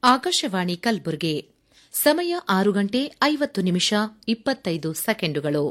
ಆಕಾಶವಾಣಿ ಕಲಬುರಗಿ ಸಮಯ ಆರು ಗಂಟೆ ಐವತ್ತು ನಿಮಿಷ ಇಪ್ಪತ್ತೈದು ಸೆಕೆಂಡುಗಳು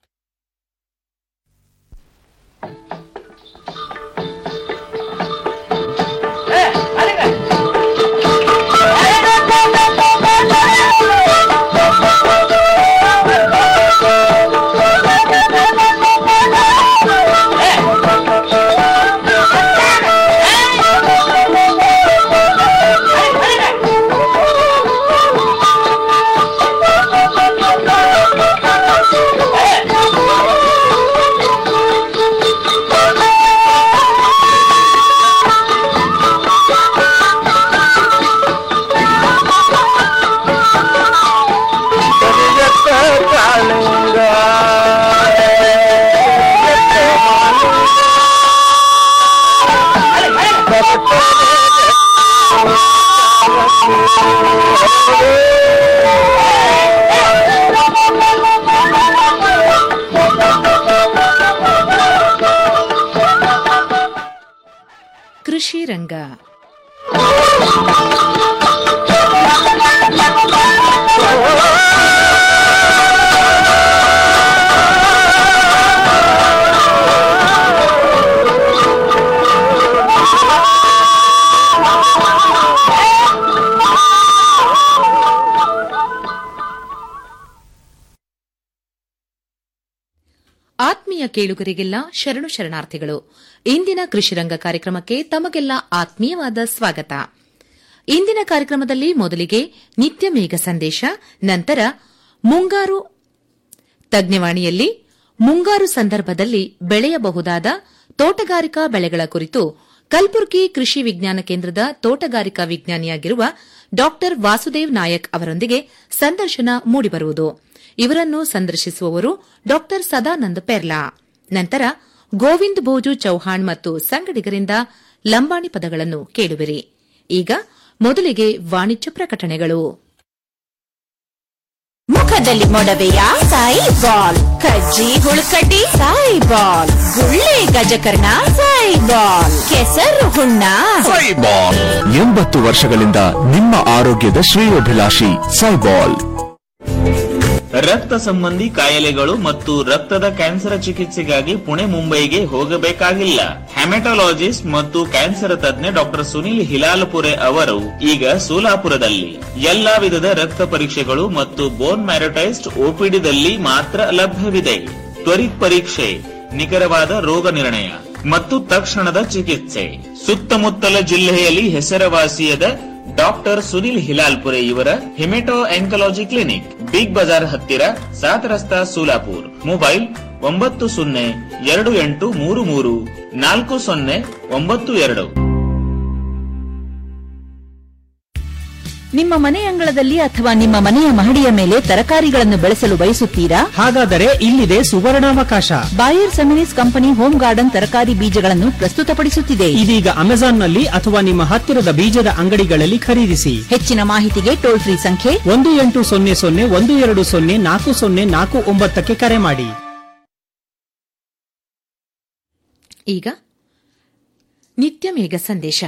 ಕೃಷಿ ರಂಗ ಆತ್ಮೀಯ ಕೇಳುಗರಿಗೆಲ್ಲ ಶರಣು ಶರಣಾರ್ಥಿಗಳು ಇಂದಿನ ಕೃಷಿರಂಗ ಕಾರ್ಯಕ್ರಮಕ್ಕೆ ತಮಗೆಲ್ಲ ಆತ್ಮೀಯವಾದ ಸ್ವಾಗತ ಇಂದಿನ ಕಾರ್ಯಕ್ರಮದಲ್ಲಿ ಮೊದಲಿಗೆ ನಿತ್ಯ ಮೇಘ ಸಂದೇಶ ನಂತರ ಮುಂಗಾರು ತಜ್ಞವಾಣಿಯಲ್ಲಿ ಮುಂಗಾರು ಸಂದರ್ಭದಲ್ಲಿ ಬೆಳೆಯಬಹುದಾದ ತೋಟಗಾರಿಕಾ ಬೆಳೆಗಳ ಕುರಿತು ಕಲಬುರಗಿ ಕೃಷಿ ವಿಜ್ಞಾನ ಕೇಂದ್ರದ ತೋಟಗಾರಿಕಾ ವಿಜ್ಞಾನಿಯಾಗಿರುವ ಡಾ ವಾಸುದೇವ್ ನಾಯಕ್ ಅವರೊಂದಿಗೆ ಸಂದರ್ಶನ ಮೂಡಿಬರುವುದು ಇವರನ್ನು ಸಂದರ್ಶಿಸುವವರು ಡಾ ಸದಾನಂದ ಪೆರ್ಲಾ ನಂತರ ಗೋವಿಂದ್ ಭೋಜು ಚೌಹಾಣ್ ಮತ್ತು ಸಂಗಡಿಗರಿಂದ ಲಂಬಾಣಿ ಪದಗಳನ್ನು ಕೇಳುವಿರಿ ಈಗ ಮೊದಲಿಗೆ ವಾಣಿಜ್ಯ ಪ್ರಕಟಣೆಗಳು ಮುಖದಲ್ಲಿ ಮೊಡವೆಯ ಸಾಯಿ ಬಾಲ್ ಕಜ್ಜಿ ಹುಳುಕಡ್ಡಿ ಸಾಯಿ ಬಾಲ್ ಗುಳ್ಳೆ ಗಜಕರ್ಣ ಸಾಯಿ ಬಾಲ್ ಕೆಸರು ಹುಣ್ಣ ಸೈಬಾಲ್ ಎಂಬತ್ತು ವರ್ಷಗಳಿಂದ ನಿಮ್ಮ ಆರೋಗ್ಯದ ಶ್ರೇಯೋಭಿಲಾಷಿ ಸೈಬಾಲ್ ರಕ್ತ ಸಂಬಂಧಿ ಕಾಯಿಲೆಗಳು ಮತ್ತು ರಕ್ತದ ಕ್ಯಾನ್ಸರ್ ಚಿಕಿತ್ಸೆಗಾಗಿ ಪುಣೆ ಮುಂಬೈಗೆ ಹೋಗಬೇಕಾಗಿಲ್ಲ ಹೆಮೆಟೊಲಾಜಿಸ್ಟ್ ಮತ್ತು ಕ್ಯಾನ್ಸರ್ ತಜ್ಞ ಡಾಕ್ಟರ್ ಸುನಿಲ್ ಹಿಲಾಲ್ಪುರೆ ಅವರು ಈಗ ಸೋಲಾಪುರದಲ್ಲಿ ಎಲ್ಲಾ ವಿಧದ ರಕ್ತ ಪರೀಕ್ಷೆಗಳು ಮತ್ತು ಬೋನ್ ಮ್ಯಾರಟೈಸ್ಡ್ ಓಪಿಡಿದಲ್ಲಿ ಮಾತ್ರ ಲಭ್ಯವಿದೆ ತ್ವರಿತ್ ಪರೀಕ್ಷೆ ನಿಖರವಾದ ರೋಗ ನಿರ್ಣಯ ಮತ್ತು ತಕ್ಷಣದ ಚಿಕಿತ್ಸೆ ಸುತ್ತಮುತ್ತಲ ಜಿಲ್ಲೆಯಲ್ಲಿ ಹೆಸರುವಾಸಿಯಾದ ಡಾಕ್ಟರ್ ಸುನಿಲ್ ಹಿಲಾಲ್ಪುರೆ ಇವರ hemato oncology clinic big bazaar ಹತ್ತಿರ ಸಾತ್ ರಸ್ತಾ ಸೋಲಾಪುರ್ ಮೊಬೈಲ್ ಒಂಬತ್ತು ಸೊನ್ನೆ ಎರಡು ಎಂಟು ಮೂರು ಮೂರು ನಾಲ್ಕು ಸೊನ್ನೆ ಒಂಬತ್ತು ಎರಡು ನಿಮ್ಮ ಮನೆ ಅಂಗಳದಲ್ಲಿ ಅಥವಾ ನಿಮ್ಮ ಮನೆಯ ಮಹಡಿಯ ಮೇಲೆ ತರಕಾರಿಗಳನ್ನು ಬೆಳೆಸಲು ಬಯಸುತ್ತೀರಾ ಹಾಗಾದರೆ ಇಲ್ಲಿದೆ ಸುವರ್ಣಾವಕಾಶ Bayer Seminis company home garden ತರಕಾರಿ ಬೀಜಗಳನ್ನು ಪ್ರಸ್ತುತಪಡಿಸುತ್ತಿದೆ ಇದೀಗ ಅಮೆಜಾನ್ನಲ್ಲಿ ಅಥವಾ ನಿಮ್ಮ ಹತ್ತಿರದ ಬೀಜದ ಅಂಗಡಿಗಳಲ್ಲಿ ಖರೀದಿಸಿ ಹೆಚ್ಚಿನ ಮಾಹಿತಿಗೆ ಟೋಲ್ ಫ್ರೀ ಸಂಖ್ಯೆ ಒಂದು ಎಂಟು ಸೊನ್ನೆ ಸೊನ್ನೆ ಒಂದು ಎರಡು ಸೊನ್ನೆ ನಾಲ್ಕು ಸೊನ್ನೆ ನಾಲ್ಕು ಒಂಬತ್ತಕ್ಕೆ ಕರೆ ಮಾಡಿ ಈಗ ನಿತ್ಯ ಮೇಘ ಸಂದೇಶ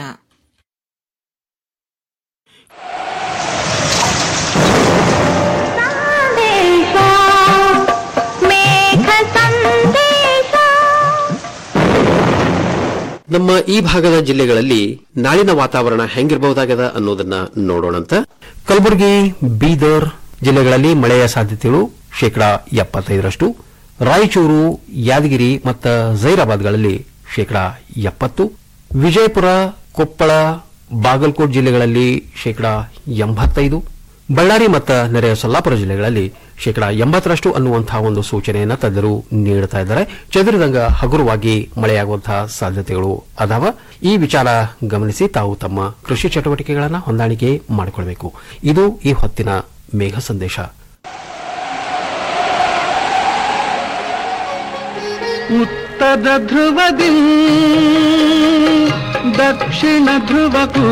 ನಮ್ಮ ಈ ಭಾಗದ ಜಿಲ್ಲೆಗಳಲ್ಲಿ ನಾಳಿನ ವಾತಾವರಣ ಹೆಂಗಿರಬಹುದಾಗದ ಅನ್ನೋದನ್ನ ನೋಡೋಣಂತ ಕಲಬುರಗಿ ಬೀದರ್ ಜಿಲ್ಲೆಗಳಲ್ಲಿ ಮಳೆಯ ಸಾಧ್ಯತೆಗಳು ಶೇಕಡಾ ಎಪ್ಪತ್ತೈದರಷ್ಟು ರಾಯಚೂರು ಯಾದಗಿರಿ ಮತ್ತು ಜೈರಾಬಾದ್ಗಳಲ್ಲಿ ಶೇಕಡಾ ಎಪ್ಪತ್ತು ವಿಜಯಪುರ ಕೊಪ್ಪಳ ಬಾಗಲಕೋಟ್ ಜಿಲ್ಲೆಗಳಲ್ಲಿ ಶೇಕಡಾ ಎಂಬತ್ತೈದು ಬಳ್ಳಾರಿ ಮತ್ತು ನೆರೆಯ ಸೊಲ್ಲಾಪುರ ಜಿಲ್ಲೆಗಳಲ್ಲಿ ಶೇಕಡಾ ಎಂಬತ್ತರಷ್ಟು ಅನ್ನುವಂತಹ ಒಂದು ಸೂಚನೆಯನ್ನು ತಜ್ಞರು ನೀಡುತ್ತಾ ಇದ್ದಾರೆ ಚದುರಿದಂಗ ಹಗುರವಾಗಿ ಮಳೆಯಾಗುವಂತಹ ಸಾಧ್ಯತೆಗಳು ಅದಾವ ಈ ವಿಚಾರ ಗಮನಿಸಿ ತಾವು ತಮ್ಮ ಕೃಷಿ ಚಟುವಟಿಕೆಗಳನ್ನು ಹೊಂದಾಣಿಕೆ ಮಾಡಿಕೊಳ್ಬೇಕು ಇದು ಈ ಹೊತ್ತಿನ ಮೇಘ ಸಂದೇಶ ಉತ್ತರ ಧ್ರುವದಿ ದಕ್ಷಿಣ ಧ್ರುವಕ್ಕೂ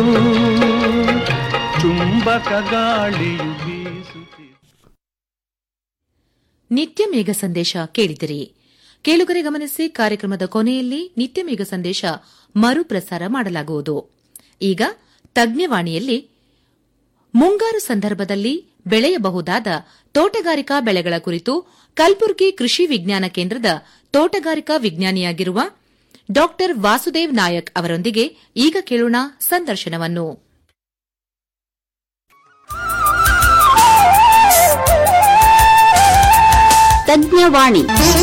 ಚುಂಬಕ ಗಾಳಿಯು ಬೀಸುತ್ತಿದೆ ನಿತ್ಯ ಮೇಘ ಸಂದೇಶ ಕೇಳಿದಿರಿ ಕೇಳುಗರೆ ಗಮನಿಸಿ ಕಾರ್ಯಕ್ರಮದ ಕೊನೆಯಲ್ಲಿ ನಿತ್ಯ ಮೇಘ ಸಂದೇಶ ಮರುಪ್ರಸಾರ ಮಾಡಲಾಗುವುದು ಈಗ ತಜ್ಞವಾಣಿಯಲ್ಲಿ ಮುಂಗಾರು ಸಂದರ್ಭದಲ್ಲಿ ಬೆಳೆಯಬಹುದಾದ ತೋಟಗಾರಿಕಾ ಬೆಳೆಗಳ ಕುರಿತು ಕಲಬುರಗಿ ಕೃಷಿ ವಿಜ್ಞಾನ ಕೇಂದ್ರದ ತೋಟಗಾರಿಕಾ ವಿಜ್ಞಾನಿಯಾಗಿರುವ ಡಾ ವಾಸುದೇವ್ ನಾಯಕ್ ಅವರೊಂದಿಗೆ ಈಗ ಕೇಳೋಣ ಸಂದರ್ಶನವನ್ನು ತಜ್ಞವಾಣಿ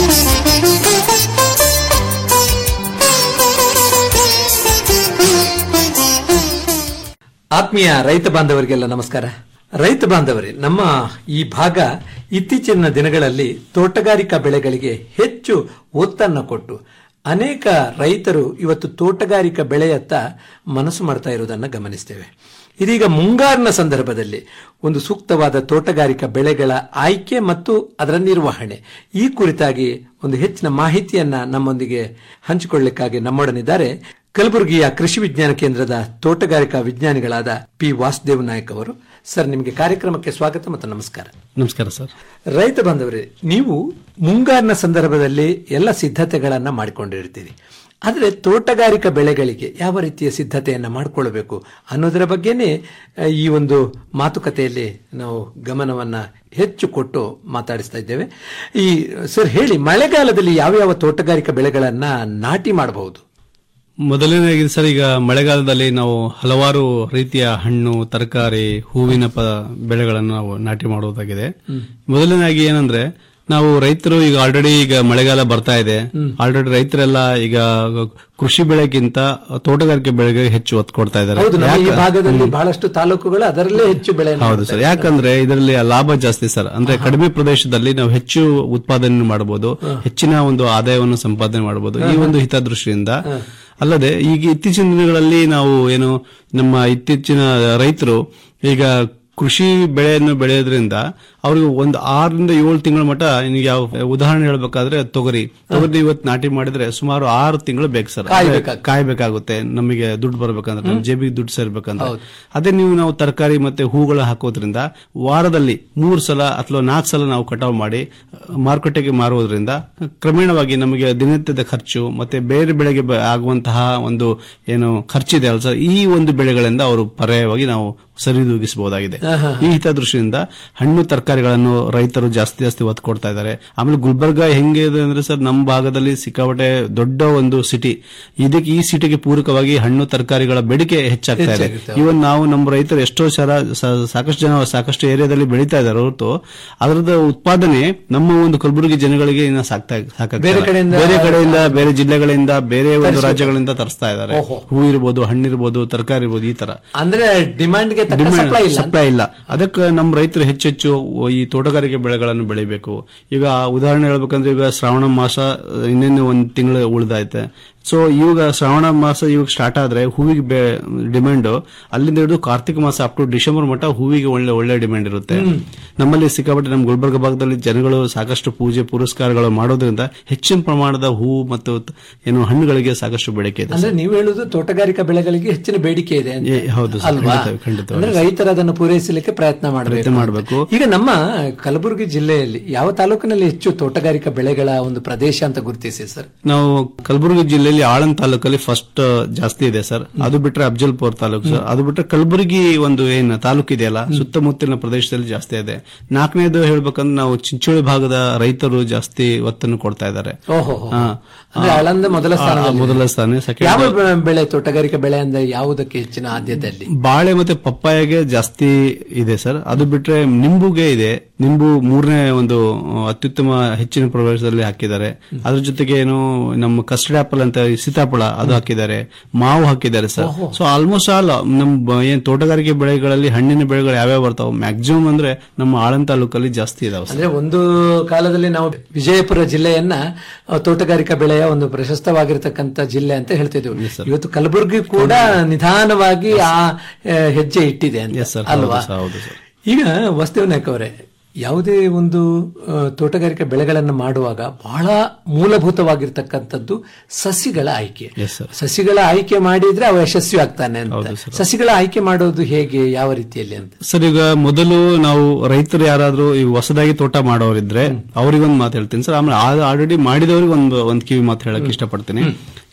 ಆತ್ಮೀಯ ರೈತ ಬಾಂಧವರಿಗೆಲ್ಲ ನಮಸ್ಕಾರ ರೈತ ಬಾಂಧವರೇ ನಮ್ಮ ಈ ಭಾಗ ಇತ್ತೀಚಿನ ದಿನಗಳಲ್ಲಿ ತೋಟಗಾರಿಕಾ ಬೆಳೆಗಳಿಗೆ ಹೆಚ್ಚು ಒತ್ತನ್ನು ಕೊಟ್ಟು ಅನೇಕ ರೈತರು ಇವತ್ತು ತೋಟಗಾರಿಕಾ ಬೆಳೆಯತ್ತ ಮನಸ್ಸು ಮಾಡ್ತಾ ಇರುವುದನ್ನು ಗಮನಿಸ್ತೇವೆ ಇದೀಗ ಮುಂಗಾರಿನ ಸಂದರ್ಭದಲ್ಲಿ ಒಂದು ಸೂಕ್ತವಾದ ತೋಟಗಾರಿಕಾ ಬೆಳೆಗಳ ಆಯ್ಕೆ ಮತ್ತು ಅದರ ನಿರ್ವಹಣೆ ಈ ಕುರಿತಾಗಿ ಒಂದು ಹೆಚ್ಚಿನ ಮಾಹಿತಿಯನ್ನ ನಮ್ಮೊಂದಿಗೆ ಹಂಚಿಕೊಳ್ಳಿಕ್ಕಾಗಿ ನಮ್ಮೊಡನಿದ್ದಾರೆ ಕಲಬುರಗಿಯ ಕೃಷಿ ವಿಜ್ಞಾನ ಕೇಂದ್ರದ ತೋಟಗಾರಿಕಾ ವಿಜ್ಞಾನಿಗಳಾದ ಪಿ ವಾಸುದೇವ್ ನಾಯಕ್ ಅವರು ಸರ್ ನಿಮಗೆ ಕಾರ್ಯಕ್ರಮಕ್ಕೆ ಸ್ವಾಗತ ಮತ್ತು ನಮಸ್ಕಾರ ನಮಸ್ಕಾರ ಸರ್ ರೈತ ಬಾಂಧವರೇ ನೀವು ಮುಂಗಾರಿನ ಸಂದರ್ಭದಲ್ಲಿ ಎಲ್ಲ ಸಿದ್ಧತೆಗಳನ್ನ ಮಾಡಿಕೊಂಡಿರ್ತೀರಿ ಆದರೆ ತೋಟಗಾರಿಕಾ ಬೆಳೆಗಳಿಗೆ ಯಾವ ರೀತಿಯ ಸಿದ್ಧತೆಯನ್ನ ಮಾಡಿಕೊಳ್ಳಬೇಕು ಅನ್ನೋದರ ಬಗ್ಗೆನೇ ಆ, ಈ ಒಂದು ಮಾತುಕತೆಯಲ್ಲಿ ನಾವು ಗಮನವನ್ನ ಹೆಚ್ಚು ಕೊಟ್ಟು ಮಾತಾಡಿಸ್ತಾ ಇದ್ದೇವೆ ಈ ಸರ್ ಹೇಳಿ ಮಳೆಗಾಲದಲ್ಲಿ ಯಾವ್ಯಾವ ತೋಟಗಾರಿಕಾ ಬೆಳೆಗಳನ್ನ ನಾಟಿ ಮಾಡಬಹುದು ಮೊದಲನೇದಾಗಿ ಸರ್ ಈಗ ಮಳೆಗಾಲದಲ್ಲಿ ನಾವು ಹಲವಾರು ರೀತಿಯ ಹಣ್ಣು ತರಕಾರಿ ಹೂವಿನ ಪ ಬೆಳೆಗಳನ್ನು ನಾವು ನಾಟಿ ಮಾಡುವುದಾಗಿದೆ ಮೊದಲನೇದಾಗಿ ಏನಂದ್ರೆ ನಾವು ರೈತರು ಈಗ ಆಲ್ರೆಡಿ ಈಗ ಮಳೆಗಾಲ ಬರ್ತಾ ಇದೆ ಆಲ್ರೆಡಿ ರೈತರೆಲ್ಲ ಈಗ ಕೃಷಿ ಬೆಳೆಗಿಂತ ತೋಟಗಾರಿಕೆ ಬೆಳೆಗೆ ಹೆಚ್ಚು ಒತ್ತು ಕೊಡ್ತಾ ಇದ್ದಾರೆ ಹೌದು ನಮ್ಮ ಈ ಯಾಕ- ಭಾಗದಲ್ಲಿ ಬಹಳಷ್ಟು ತಾಲೂಕುಗಳು ಅದರಲ್ಲೇ ಹೆಚ್ಚು ಬೆಳೆ ಹೌದು ಸರ್ ಯಾಕಂದ್ರೆ ಇದರಲ್ಲಿ ಲಾಭ ಜಾಸ್ತಿ ಸರ್ ಅಂದ್ರೆ ಕಡಿಮೆ ಪ್ರದೇಶದಲ್ಲಿ ನಾವು ಹೆಚ್ಚು ಉತ್ಪಾದನೆ ಮಾಡಬಹುದು ಹೆಚ್ಚಿನ ಒಂದು ಆದಾಯವನ್ನು ಸಂಪಾದನೆ ಮಾಡಬಹುದು ಈ ಒಂದು ಹಿತದೃಷ್ಟಿಯಿಂದ ಅಲ್ಲದೆ ಈಗ ಇತ್ತೀಚಿನ ದಿನಗಳಲ್ಲಿ ನಾವು ಏನು ನಮ್ಮ ಇತ್ತೀಚಿನ ರೈತರು ಈಗ ಕೃಷಿ ಬೆಳೆಯನ್ನು ಬೆಳೆಯೋದ್ರಿಂದ ಅವ್ರಿಗೆ ಒಂದು ಆರರಿಂದ ಏಳು ತಿಂಗಳ ಮಟ್ಟ ನಿಮಗೆ ಯಾವ ಉದಾಹರಣೆ ಹೇಳ್ಬೇಕಾದ್ರೆ ತೊಗರಿ ತೊಗರಿ ಇವತ್ತು ನಾಟಿ ಮಾಡಿದ್ರೆ ಸುಮಾರು ಆರು ತಿಂಗಳು ಬೇಕು ಸರ್ ಅಂದ್ರೆ ಕಾಯ್ಬೇಕಾಗುತ್ತೆ. ಕಾಯ್ಬೇಕಾಗುತ್ತೆ ನಮಗೆ ದುಡ್ಡು ಬರ್ಬೇಕಂದ್ರೆ ನಮ್ಮ ಜೇಬಿಗೆ ದುಡ್ಡು ಸೇರ್ಬೇಕಂದ್ರೆ ಅದೇ ನೀವು ನಾವು ತರಕಾರಿ ಮತ್ತೆ ಹೂಗಳು ಹಾಕೋದ್ರಿಂದ ವಾರದಲ್ಲಿ ಮೂರು ಸಲ ಅಥವಾ ನಾಲ್ಕು ಸಲ ನಾವು ಕಟಾವು ಮಾಡಿ ಅಹ್, ಮಾರುಕಟ್ಟೆಗೆ ಮಾರುವುದರಿಂದ ಕ್ರಮೇಣವಾಗಿ ನಮಗೆ ದಿನನಿತ್ಯದ ಖರ್ಚು ಮತ್ತೆ ಬೇರೆ ಬೆಳೆಗೆ ಬ- ಆಗುವಂತಹ ಒಂದು ಏನು ಖರ್ಚಿದೆ ಅಲ್ಲ ಸರ್ ಈ ಒಂದು ಬೆಳೆಗಳಿಂದ ಅವರು ಪರ್ಯಾಯವಾಗಿ ನಾವು ಸರಿದೂಗಿಸಬಹುದಾಗಿದೆ ಈ ಹಿತದೃಷ್ಟಿಯಿಂದ ಹಣ್ಣು ತರಕಾರಿಗಳನ್ನು ರೈತರು ಜಾಸ್ತಿ ಜಾಸ್ತಿ ಒತ್ತು ಕೊಡ್ತಾ ಇದ್ದಾರೆ ಆಮೇಲೆ ಗುಲ್ಬರ್ಗ ಹೆಂಗೆ ಇದೆ ಅಂದ್ರೆ ಸರ್ ನಮ್ಮ ಭಾಗದಲ್ಲಿ ಸಿಕ್ಕಾಪಟ್ಟೆ ದೊಡ್ಡ ಒಂದು ಸಿಟಿ ಇದಕ್ಕೆ ಈ ಸಿಟಿಗೆ ಪೂರಕವಾಗಿ ಹಣ್ಣು ತರಕಾರಿಗಳ ಬೇಡಿಕೆ ಹೆಚ್ಚಾಗ್ತಾ ಇದೆ ಇವನ್ ನಾವು ನಮ್ಮ ರೈತರು ಎಷ್ಟೋ ಸಲ ಸ- ಸಾಕಷ್ಟು ಜನ ಸಾಕಷ್ಟು ಏರಿಯಾದಲ್ಲಿ ಬೆಳೀತಾ ಇದ್ದಾರೆ ಹೊರತು ಅದರದ ಉತ್ಪಾದನೆ ನಮ್ಮ ಒಂದು ಕಲಬುರಗಿ ಜನಗಳಿಗೆ ಇನ್ನ ಸಾಕ್ತಾ ಸಾಕಾಗ್ತಾ ಬೇರೆ ಇಲ್ಲ. ಕಡೆಯಿಂದ- ಬೇರೆ ಕಡೆಯಿಂದ ಬೇರೆ ಜಿಲ್ಲೆಗಳಿಂದ ಬೇರೆ ಒಂದು ರಾಜ್ಯಗಳಿಂದ ತರಿಸ್ತಾ ಇದ್ದಾರೆ ಹೂ ಇರ್ಬೋದು ಹಣ್ಣಿರ್ಬೋದು ತರಕಾರಿ ಇರ್ಬೋದು ಈ ತರ ಅಂದ್ರೆ ಡಿಮಾಂಡ್ಗೆ ತಕ್ಕ ಡಿಮ್ಯಾಂಡ್ ಸಪ್ಲೈ ಇಲ್ಲ ಸಪ್ಲೈ ಇಲ್ಲ ಅದಕ್ಕೆ ನಮ್ಮ ರೈತರು ಹೆಚ್ಚೆಚ್ಚು ಈ ತೋಟಗಾರಿಕೆ ಬೆಳೆಗಳನ್ನು ಬೆಳಿಬೇಕು ಈಗ ಉದಾಹರಣೆ ಹೇಳ್ಬೇಕಂದ್ರೆ ಈಗ ಶ್ರಾವಣ ಮಾಸ ಇನ್ನೇನು ಒಂದು ತಿಂಗಳು ಉಳಿದೈತೆ ಸೊ ಇವಾಗ ಶ್ರಾವಣ ಮಾಸ ಇವಾಗ ಸ್ಟಾರ್ಟ್ ಆದ್ರೆ ಹೂವಿಗೆ ಡಿಮ್ಯಾಂಡ್ ಅಲ್ಲಿಂದ ಹಿಡಿದು ಕಾರ್ತಿಕ ಮಾಸ ಅಪ್ ಟು ಡಿಸೆಂಬರ್ ಮಟ್ಟ ಹೂವಿಗೆ ಒಳ್ಳೆ ಒಳ್ಳೆ ಡಿಮ್ಯಾಂಡ್ ಇರುತ್ತೆ ನಮ್ಮಲ್ಲಿ ಸಿಕ್ಕಾಪಟ್ಟೆ ನಮ್ಮ ಗುಲ್ಬರ್ಗ ಭಾಗದಲ್ಲಿ ಜನಗಳು ಸಾಕಷ್ಟು ಪೂಜೆ ಪುರಸ್ಕಾರಗಳು ಮಾಡೋದ್ರಿಂದ ಹೆಚ್ಚಿನ ಪ್ರಮಾಣದ ಹೂ ಮತ್ತು ತ- ಏನು ಹಣ್ಣುಗಳಿಗೆ ಸಾಕಷ್ಟು ಬೇಡಿಕೆ ಇದೆ ಅಂದ್ರೆ ನೀವು ಹೇಳುದು ತೋಟಗಾರಿಕಾ ಬೆಳೆಗಳಿಗೆ ಹೆಚ್ಚಿನ ಬೇಡಿಕೆ ಇದೆ ಅಂತ. ಏ, ಹೌದು ಸರ್, ಅಲ್ವಾ ಖಂಡಿತ, ಖಂಡಿತವಾಗಿ. ಅಂದ್ರೆ ರೈತರು ಅದನ್ನು ಪೂರೈಸಲಿಕ್ಕೆ ಪ್ರಯತ್ನ ಮಾಡಬೇಕು ಪ್ರಯತ್ನ ಮಾಡ್ಬೇಕು. ಈಗ ನಮ್ಮ ಕಲಬುರಗಿ ಜಿಲ್ಲೆಯಲ್ಲಿ ಯಾವ ತಾಲೂಕಿನಲ್ಲಿ ಹೆಚ್ಚು ತೋಟಗಾರಿಕಾ ಬೆಳೆಗಳ ಒಂದು ಪ್ರದೇಶ ಅಂತ ಗುರುತಿಸಿ ಸರ್ ನಾವು ಕಲಬುರಗಿ ಜಿಲ್ಲೆಯಲ್ಲಿ ಆಳಂದ್ ತಾಲೂಕಲ್ಲಿ ಫಸ್ಟ್ ಜಾಸ್ತಿ ಇದೆ ಸರ್ ಅದು ಬಿಟ್ರೆ ಅಫ್ಜಲ್ಪುರ್ ತಾಲೂಕು ಸರ್ ಅದು ಬಿಟ್ರೆ ಕಲಬುರಗಿ ಒಂದು ಏನ್ ತಾಲೂಕು ಇದೆಯಲ್ಲ ಸುತ್ತಮುತ್ತಲಿನ ಪ್ರದೇಶದಲ್ಲಿ ಜಾಸ್ತಿ ಇದೆ ನಾಲ್ಕನೇದು ಹೇಳ್ಬೇಕಂದ್ರೆ ನಾವು ಚಿಂಚೋಳಿ ಭಾಗದ ರೈತರು ಜಾಸ್ತಿ ಒತ್ತನ್ನು ಕೊಡ್ತಾ ಇದ್ದಾರೆ ಓಹೋ ಹಾ. ಅಂದ್ರೆ ಆಳಂದ ಮೊದಲ ಆ, ಸ್ಥಾನದಲ್ಲಿ ಮೊದಲ ಸ್ಥಾನ ಸೆಕೆಂಡ್ ಯಾವ ಬೆ- ಬೆಳೆ ತೋಟಗಾರಿಕಾ ಬೆಳೆ ಅಂದ್ರೆ ಯಾವುದಕ್ಕೆ ಹೆಚ್ಚಿನ ಆದ್ಯತೆ ಅಲ್ಲಿ ಬಾಳೆ ಮತ್ತೆ ಪಪ್ಪಾಯಗೆ ಜಾಸ್ತಿ ಇದೆ ಸರ್ ಅದು ಬಿಟ್ರೆ ನಿಂಬುಗೆ ಇದೆ ನಿಂಬು ಮೂರನೇ ಒಂದು ಆ, ಅತ್ಯುತ್ತಮ ಹೆಚ್ಚಿನ ಪ್ರವೇಶದಲ್ಲಿ ಹಾಕಿದ್ದಾರೆ ಅದ್ರ ಜೊತೆಗೆ ಏನು ನಮ್ಮ ಕಸ್ಟರ್ಡ್ ಆಪಲ್ ಅಂತ ಈ ಸೀತಾಫಲ ಅದು ಹಾಕಿದ್ದಾರೆ ಮಾವು ಹಾಕಿದ್ದಾರೆ ಸರ್ ಸೊ ಆಲ್ಮೋಸ್ಟ್ ಆಲ್ ನಮ್ಮ ಬ- ಏನ್ ತೋಟಗಾರಿಕೆ ಬೆಳೆಗಳಲ್ಲಿ ಹಣ್ಣಿನ ಬೆಳೆಗಳು ಯಾವ್ಯಾವ ಬರ್ತಾವ ಮ್ಯಾಕ್ಸಿಮಮ್ ಅಂದ್ರೆ ನಮ್ಮ ಆಳಂದ್ ತಾಲೂಕಲ್ಲಿ ಜಾಸ್ತಿ ಇದಾವೆ ಸರ್ ಅಂದ್ರೆ ಒಂದು ಕಾಲದಲ್ಲಿ ನಾವು ವಿಜಯಪುರ ಜಿಲ್ಲೆಯನ್ನ ಆ, ತೋಟಗಾರಿಕಾ ಬೆಳೆಯ ಒಂದು ಪ್ರಶಸ್ತವಾಗಿರತಕ್ಕಂತ ಜಿಲ್ಲೆ ಅಂತ ಹೇಳ್ತಿದ್ವಿ ಇವತ್ತು ಕಲಬುರಗಿ ಕೂಡ ನಿಧಾನವಾಗಿ ಆ ಆ, ಹೆಜ್ಜೆ ಇಟ್ಟಿದೆ ಅಂತ Yes, sir. ಅಲ್ವಾ ಹೌದು sir, ಹೌದು sir. ಈಗ ವಾಸ್ತವ ನಾಯಕ್ ಅವರೇ ಯಾವುದೇ ಒಂದು ಆ, ತೋಟಗಾರಿಕೆ ಬೆಳೆಗಳನ್ನು ಮಾಡುವಾಗ ಬಹಳ ಮೂಲಭೂತವಾಗಿರ್ತಕ್ಕಂಥದ್ದು ಸಸಿಗಳ ಆಯ್ಕೆ Yes, sir. ಸಸಿಗಳ ಆಯ್ಕೆ ಮಾಡಿದ್ರೆ ಅವ ಯಶಸ್ವಿ ಆಗ್ತಾನೆ ಅಂತ ಹೌದು, sir. ಸಸಿಗಳ ಆಯ್ಕೆ ಮಾಡೋದು ಹೇಗೆ ಯಾವ ರೀತಿಯಲ್ಲಿ ಅಂತ ಸರ್ ಈಗ ಮೊದಲು ನಾವು ರೈತರು ಯಾರಾದ್ರೂ ಈಗ ಹೊಸದಾಗಿ ತೋಟ ಮಾಡೋರಿದ್ರೆ ಅವ್ರಿಗೊಂದು ಮಾತು ಹೇಳ್ತೀನಿ ಸರ್ ಆಮೇಲೆ ಆಲ್ರೆಡಿ ಮಾಡಿದವ್ರಿಗೆ ಒಂದು ಒಂದು ಕಿವಿ ಮಾತು ಹೇಳಕ್ ಇಷ್ಟಪಡ್ತೀನಿ